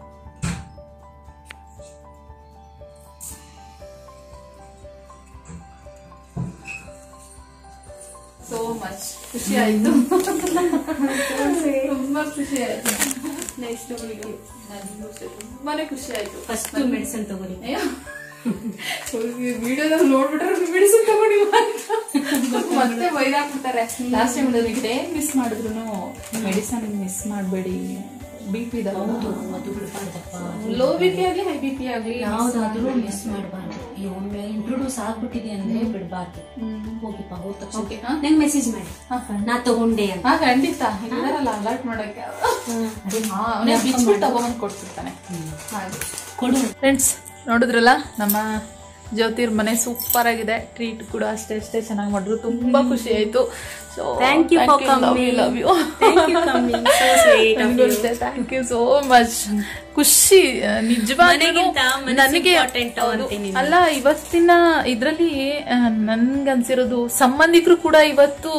ಸೋ ಮಚ್ ಖುಷಿ ಆಯ್ತು ತುಂಬಾ ಖುಷಿ ಆಯ್ತು ನೆಕ್ಸ್ಟ್ ತುಂಬಾನೇ ಖುಷಿ ಆಯ್ತು ಫಸ್ಟ್ ಮೆಡಿಸಿನ್ ತಗೋರಿ ವಿಡಿಯೋದಾಗ ನೋಡ್ಬಿಟ್ರೆ ಮೆಡಿಸಿನ್ ತಗೊಂಡಿ ಮತ್ತೆ ಬೈದಾಕ್ಬಿಡ್ತಾರೆ ಲಾಸ್ಟ್ ಟೈಮ್ ನನಗೆ ಏನ್ ಮಿಸ್ ಮಾಡಿದ್ರು ಮೆಡಿಸನ್ ಮಿಸ್ ಮಾಡಬೇಡಿ ಬಿ ಪಿ ಅದು ಬಿಡ್ಬಾರ್ದಪ್ಪ ಲೋ ಬಿ ಪಿ ಆಗಲಿ ಹೈ ಬಿ ಪಿ ಆಗಲಿ ಯಾವ್ದಾದ್ರೂ ಮಿಸ್ ಮಾಡಬಾರ್ದು ಈ ಒಮ್ಮೆ ಇಂಟ್ರೊಡ್ಯೂಸ್ ಆಗ್ಬಿಟ್ಟಿದೆ ಅಂದ್ರೆ ಬಿಡ್ಬಾರ್ದು ಹೋಗಿಪ್ಪ ಹೋದ ತಕ್ಷಣ Okay, ಹಾ? ನಂಗೆ ಮೆಸೇಜ್ ಮಾಡಿ ನಾ ತಗೊಂಡೆ ಅಂತ ಹಾ ಖಂಡಿತ ಇದಾರಲ್ಲ ಅಲರ್ಟ್ ಮಾಡಕ್ಕೆ ಹಾ ಅವನೇ ಬಿಚ್ಬಿಟ್ಟು ತಗೊಂಬಂದು ಕೊಡ್ತಿರ್ತಾನೆ ಹಾಗೆ ಕೊಡು ಫ್ರೆಂಡ್ಸ್ ನೋಡಿದ್ರಲ್ಲ ನಮ್ಮ ಜ್ಯೋತಿರ್ ಮನೆ ಸೂಪರ್ ಆಗಿದೆ ಟ್ರೀಟ್ ಕೂಡ ಅಷ್ಟೇ ಅಷ್ಟೇ ಚೆನ್ನಾಗಿ ಮಾಡಿದ್ರು ತುಂಬಾ ಖುಷಿ ಆಯ್ತು so Thank you for coming. Love you Thank you, coming. So sweet of you. Thank you so much ಖುಷಿ ನಿಜವಾಗ್ಲೂ ಮನೆಗಿಂತ ಮನಸ್ಸು ನನಗೆ important ಹೌದು. ಅಂತೀನಿ ಅಲ್ಲ ಇವತ್ತಿನ ಇದ್ರಲ್ಲಿ ನನ್ಗನ್ಸಿರೋದು ಸಂಬಂಧಿಕರು ಕೂಡ ಇವತ್ತು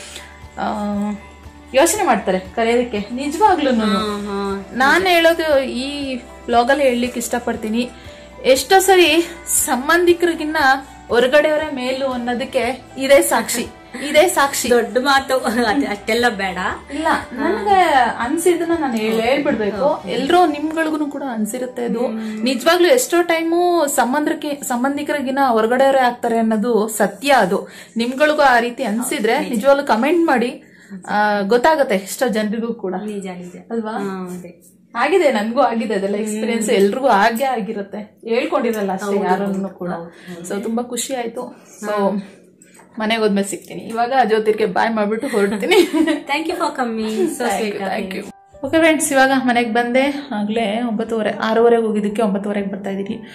ಯೋಚನೆ ಮಾಡ್ತಾರೆ ಕರೆಯೋದಕ್ಕೆ ನಿಜವಾಗ್ಲೂ ನಾನು ಹೇಳೋದು ಈ ಬ್ಲಾಗಲ್ಲಿ ಹೇಳಲಿಕ್ಕೆ ಇಷ್ಟಪಡ್ತೀನಿ ಎಷ್ಟೋ ಸರಿ ಸಂಬಂಧಿಕರಿಗಿನ್ನ ಹೊರಗಡೆಯವರೇ ಮೇಲು ಅನ್ನೋದಕ್ಕೆ ಇದೇ ಸಾಕ್ಷಿ ಇದೇ ಸಾಕ್ಷಿ ದೊಡ್ಡ ಮಾತು ಅದ್- ಅಷ್ಟೆಲ್ಲ ಬೇಡ ಇಲ್ಲ ನನಗೆ ಅನ್ಸಿದ್ದನ್ನ ನಾನು ಹೇಳ್ಬಿಡ್ಬೇಕು ಎಲ್ರೂ ನಿಮ್ಗಳಿಗೂ ಕೂಡ ಅನ್ಸಿರುತ್ತೆ ಅದು ನಿಜವಾಗ್ಲೂ ಎಷ್ಟೋ ಟೈಮು ಸಂಬಂಧಕ್ಕೆ ಸಂಬಂಧಿಕರಿಗಿನ ಹೊರಗಡೆಯವರೇ ಆಗ್ತಾರೆ ಅನ್ನೋದು ಸತ್ಯ ಅದು ನಿಮ್ಗಳಿಗೂ ಆ ರೀತಿ ಅನ್ಸಿದ್ರೆ ನಿಜವಾಗ್ಲೂ ಕಮೆಂಟ್ ಮಾಡಿ ಆ, ಗೊತ್ತಾಗತ್ತೆ ಎಷ್ಟೋ ಜನರಿಗೂ ಕೂಡ ನಿಜ ನಿಜ ಅಲ್ವಾ ಹಾ, ಅದೇ ಆಗಿದೆ ನನ್ಗೂ ಆಗಿದೆ ಅದೆಲ್ಲ ಎಕ್ಸ್ಪೀರಿಯನ್ಸ್ ಎಲ್ರಿಗೂ ಆಗೇ ಆಗಿರುತ್ತೆ ಹೇಳ್ಕೊಂಡಿರಲ್ಲ ಅಷ್ಟೇ ಯಾರನ್ನು ಕೂಡ ಸೊ ತುಂಬಾ ಖುಷಿ ಆಯ್ತು ಸೊ ಮನೆಗೆ ಹೋದ್ಮೇಲೆ ಸಿಗ್ತೀನಿ ಇವಾಗ ಜ್ಯೋತಿರ್ಗೆ ಬಾಯ್ ಮಾಡ್ಬಿಟ್ಟು ಹೊರಡ್ತೀನಿ thank you for coming so sweet thank you okay friends ಇವಾಗ ಮನೆಗೆ ಬಂದೆ ಆಗಲೇ ಒಂಬತ್ತುವರೆ ಆರೂವರೆಗೆ ಹೋಗಿದ್ದಕ್ಕೆ ಒಂಬತ್ತುವರೆಗೆ ಬರ್ತಾ ಇದ್ದೀನಿ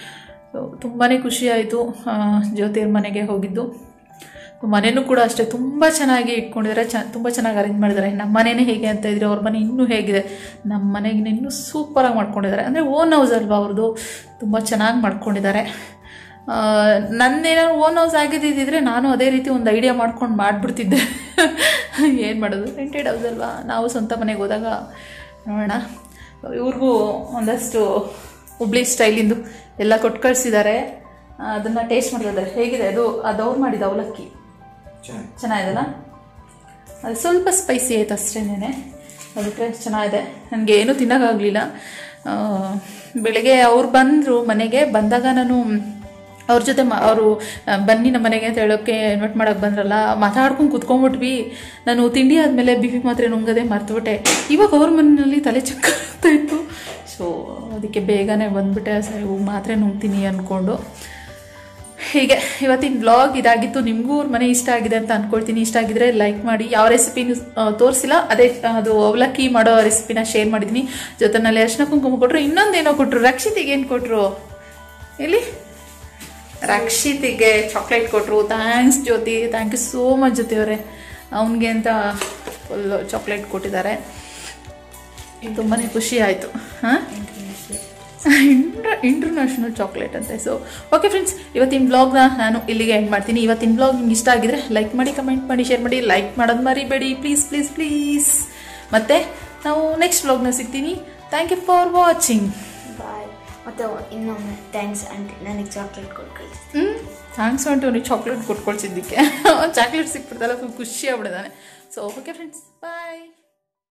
ತುಂಬಾ ಖುಷಿ ಆಯಿತು ಜ್ಯೋತಿಯವ್ರ ಮನೆಗೆ ಹೋಗಿದ್ದು ಮನೆಯೂ ಕೂಡ ಅಷ್ಟೇ ತುಂಬ ಚೆನ್ನಾಗಿ ಇಟ್ಕೊಂಡಿದ್ದಾರೆ ಚ ತುಂಬ ಚೆನ್ನಾಗಿ ಅರೇಂಜ್ ಮಾಡಿದ್ದಾರೆ ನಮ್ಮ ಮನೆಯೇ ಹೇಗೆ ಅಂತ ಇದ್ರೆ ಅವ್ರ ಮನೆ ಇನ್ನೂ ಹೇಗಿದೆ ನಮ್ಮ ಮನೆಗಿನ ಇನ್ನೂ ಸೂಪರಾಗಿ ಮಾಡ್ಕೊಂಡಿದ್ದಾರೆ ಅಂದರೆ ಓನ್ ಹೌಸ್ ಅಲ್ವಾ ಅವ್ರದ್ದು ತುಂಬ ಚೆನ್ನಾಗಿ ಮಾಡ್ಕೊಂಡಿದ್ದಾರೆ ಆ, ನಂದೇನಾದ್ರು ಓನ್ ಹೌಸ್ ಆಗಿದ್ದಿದ್ರೆ ನಾನು ಅದೇ ರೀತಿ ಒಂದು ಐಡಿಯಾ ಮಾಡ್ಕೊಂಡು ಮಾಡಿಬಿಡ್ತಿದ್ದೆ ಏನು ಮಾಡೋದು ರೆಂಟೆಡ್ ಹೌಸ್ ಅಲ್ವಾ ನಾವು ಸ್ವಂತ ಮನೆಗೆ ಹೋದಾಗ ನೋಡೋಣ ಇವ್ರಿಗೂ ಒಂದಷ್ಟು ಹುಬ್ಳಿ ಸ್ಟೈಲಿಂದು ಎಲ್ಲ ಕೊಟ್ಟು ಕಳಿಸಿದ್ದಾರೆ ಅದನ್ನು ಟೇಸ್ಟ್ ಮಾಡ್ತಿದ್ದಾರೆ ಹೇಗಿದೆ ಅದು ಅದು ಅವ್ರು ಮಾಡಿದ ಅವಲಕ್ಕಿ ಚೆನ್ನಾಗಿದೆಲ್ಲ ಅದು ಸ್ವಲ್ಪ ಸ್ಪೈಸಿ ಆಯ್ತು ಅಷ್ಟೇನೆ ಅದಕ್ಕೆ ಚೆನ್ನಾಗಿದೆ ನನಗೆ ಏನೂ ತಿನ್ನೋಕ್ಕಾಗಲಿಲ್ಲ ಬೆಳಗ್ಗೆ ಅವ್ರು ಬಂದರು ಮನೆಗೆ ಬಂದಾಗ ನಾನು ಅವ್ರ ಜೊತೆ ಮಾ ಅವರು ಬನ್ನಿ ನಮ್ಮ ಮನೆಗೆ ಅಂತ ಹೇಳೋಕ್ಕೆ ಇನ್ವೈಟ್ ಮಾಡೋಕೆ ಬಂದ್ರಲ್ಲ ಮಾತಾಡ್ಕೊಂಡು ಕುತ್ಕೊಂಡ್ಬಿಟ್ವಿ ನಾನು ತಿಂಡಿ ಆದಮೇಲೆ ಬಿ ಪಿ ಮಾತ್ರೆ ನುಂಗದೆ ಮರ್ತುಬಿಟ್ಟೆ ಇವಾಗ ಅವ್ರ ಮನೆಯಲ್ಲಿ ತಲೆ ಚಕ್ಕರ್ ಆಗ್ತಾ ಇತ್ತು ಸೊ ಅದಕ್ಕೆ ಬೇಗನೆ ಬಂದ್ಬಿಟ್ಟೆ ಸರಿ ಹೋಗಿ ಮಾತ್ರೆ ನುಂಗ್ತೀನಿ ಅಂದ್ಕೊಂಡು ಹೀಗೆ ಇವತ್ತಿನ ಬ್ಲಾಗ್ ಇದಾಗಿತ್ತು ನಿಮಗೂ ಅವ್ರ ಮನೆ ಇಷ್ಟ ಆಗಿದೆ ಅಂತ ಅನ್ಕೊಳ್ತೀನಿ ಇಷ್ಟ ಆಗಿದ್ರೆ ಲೈಕ್ ಮಾಡಿ ಯಾವ ರೆಸಿಪಿನೂ ತೋರಿಸಿಲ್ಲ ಅದೇ ಅದು ಅವಲಕ್ಕಿ ಮಾಡೋ ರೆಸಿಪಿನ ಶೇರ್ ಮಾಡಿದ್ದೀನಿ ಜೊತೆನಲ್ಲಿ ಅರ್ಶಿನ ಕುಂಕುಮ ಕೊಟ್ಟರು ಇನ್ನೊಂದೇನೋ ಕೊಟ್ಟರು ರಕ್ಷಿತಿಗೆ ಏನು ಕೊಟ್ಟರು ಎಲ್ಲಿ ರಕ್ಷಿತಿಗೆ ಚಾಕ್ಲೇಟ್ ಕೊಟ್ಟರು thanks Jyoti thank you so much Jyoti ಅವರೇ ಅವನಿಗೆ ಅಂತ ಫುಲ್ ಚಾಕ್ಲೇಟ್ ಕೊಟ್ಟಿದ್ದಾರೆ ತುಂಬಾ ಖುಷಿ ಆಯಿತು ಹಾಂ ಇಂಟರ್ ಇಂಟರ್ನ್ಯಾಷನಲ್ ಚಾಕ್ಲೇಟ್ ಅಂತೆ ಸೊ ಓಕೆ ಫ್ರೆಂಡ್ಸ್ ಇವತ್ತಿನ ಬ್ಲಾಗ್ನ ನಾನು ಇಲ್ಲಿಗೆ ಎಂಡ್ ಮಾಡ್ತೀನಿ ಇವತ್ತಿನ ಬ್ಲಾಗ್ ನಿಮ್ಗೆ ಇಷ್ಟ ಆಗಿದ್ರೆ ಲೈಕ್ ಮಾಡಿ ಕಮೆಂಟ್ ಮಾಡಿ ಶೇರ್ ಮಾಡಿ ಲೈಕ್ ಮಾಡೋದು ಮರಿಬೇಡಿ ಪ್ಲೀಸ್ ಪ್ಲೀಸ್ ಪ್ಲೀಸ್ ಮತ್ತೆ ನಾವು ನೆಕ್ಸ್ಟ್ ಬ್ಲಾಗ್ನ ಸಿಗ್ತೀನಿ thank you for watching bye ಮತ್ತೆ ಇನ್ನೊಮ್ಮೆ ಥ್ಯಾಂಕ್ಸ್ ಆಂಟಿ ನನಗೆ ಚಾಕ್ಲೇಟ್ ಕೊಟ್ಟು ಕಳಿಸಿ ಹ್ಞೂ ಥ್ಯಾಂಕ್ಸ್ ಅಂಟು ಅವ್ನಿಗೆ ಚಾಕ್ಲೇಟ್ ಕೊಟ್ಕೊಳ್ಸಿದ್ದಕ್ಕೆ ಚಾಕ್ಲೇಟ್ ಸಿಕ್ಬಿಡ್ತಲ್ಲ ಫುಲ್ ಖುಷಿ ಆಗ್ಬಿಡಿದಾನೆ ಸೊ ಓಕೆ ಫ್ರೆಂಡ್ಸ್ ಬಾಯ್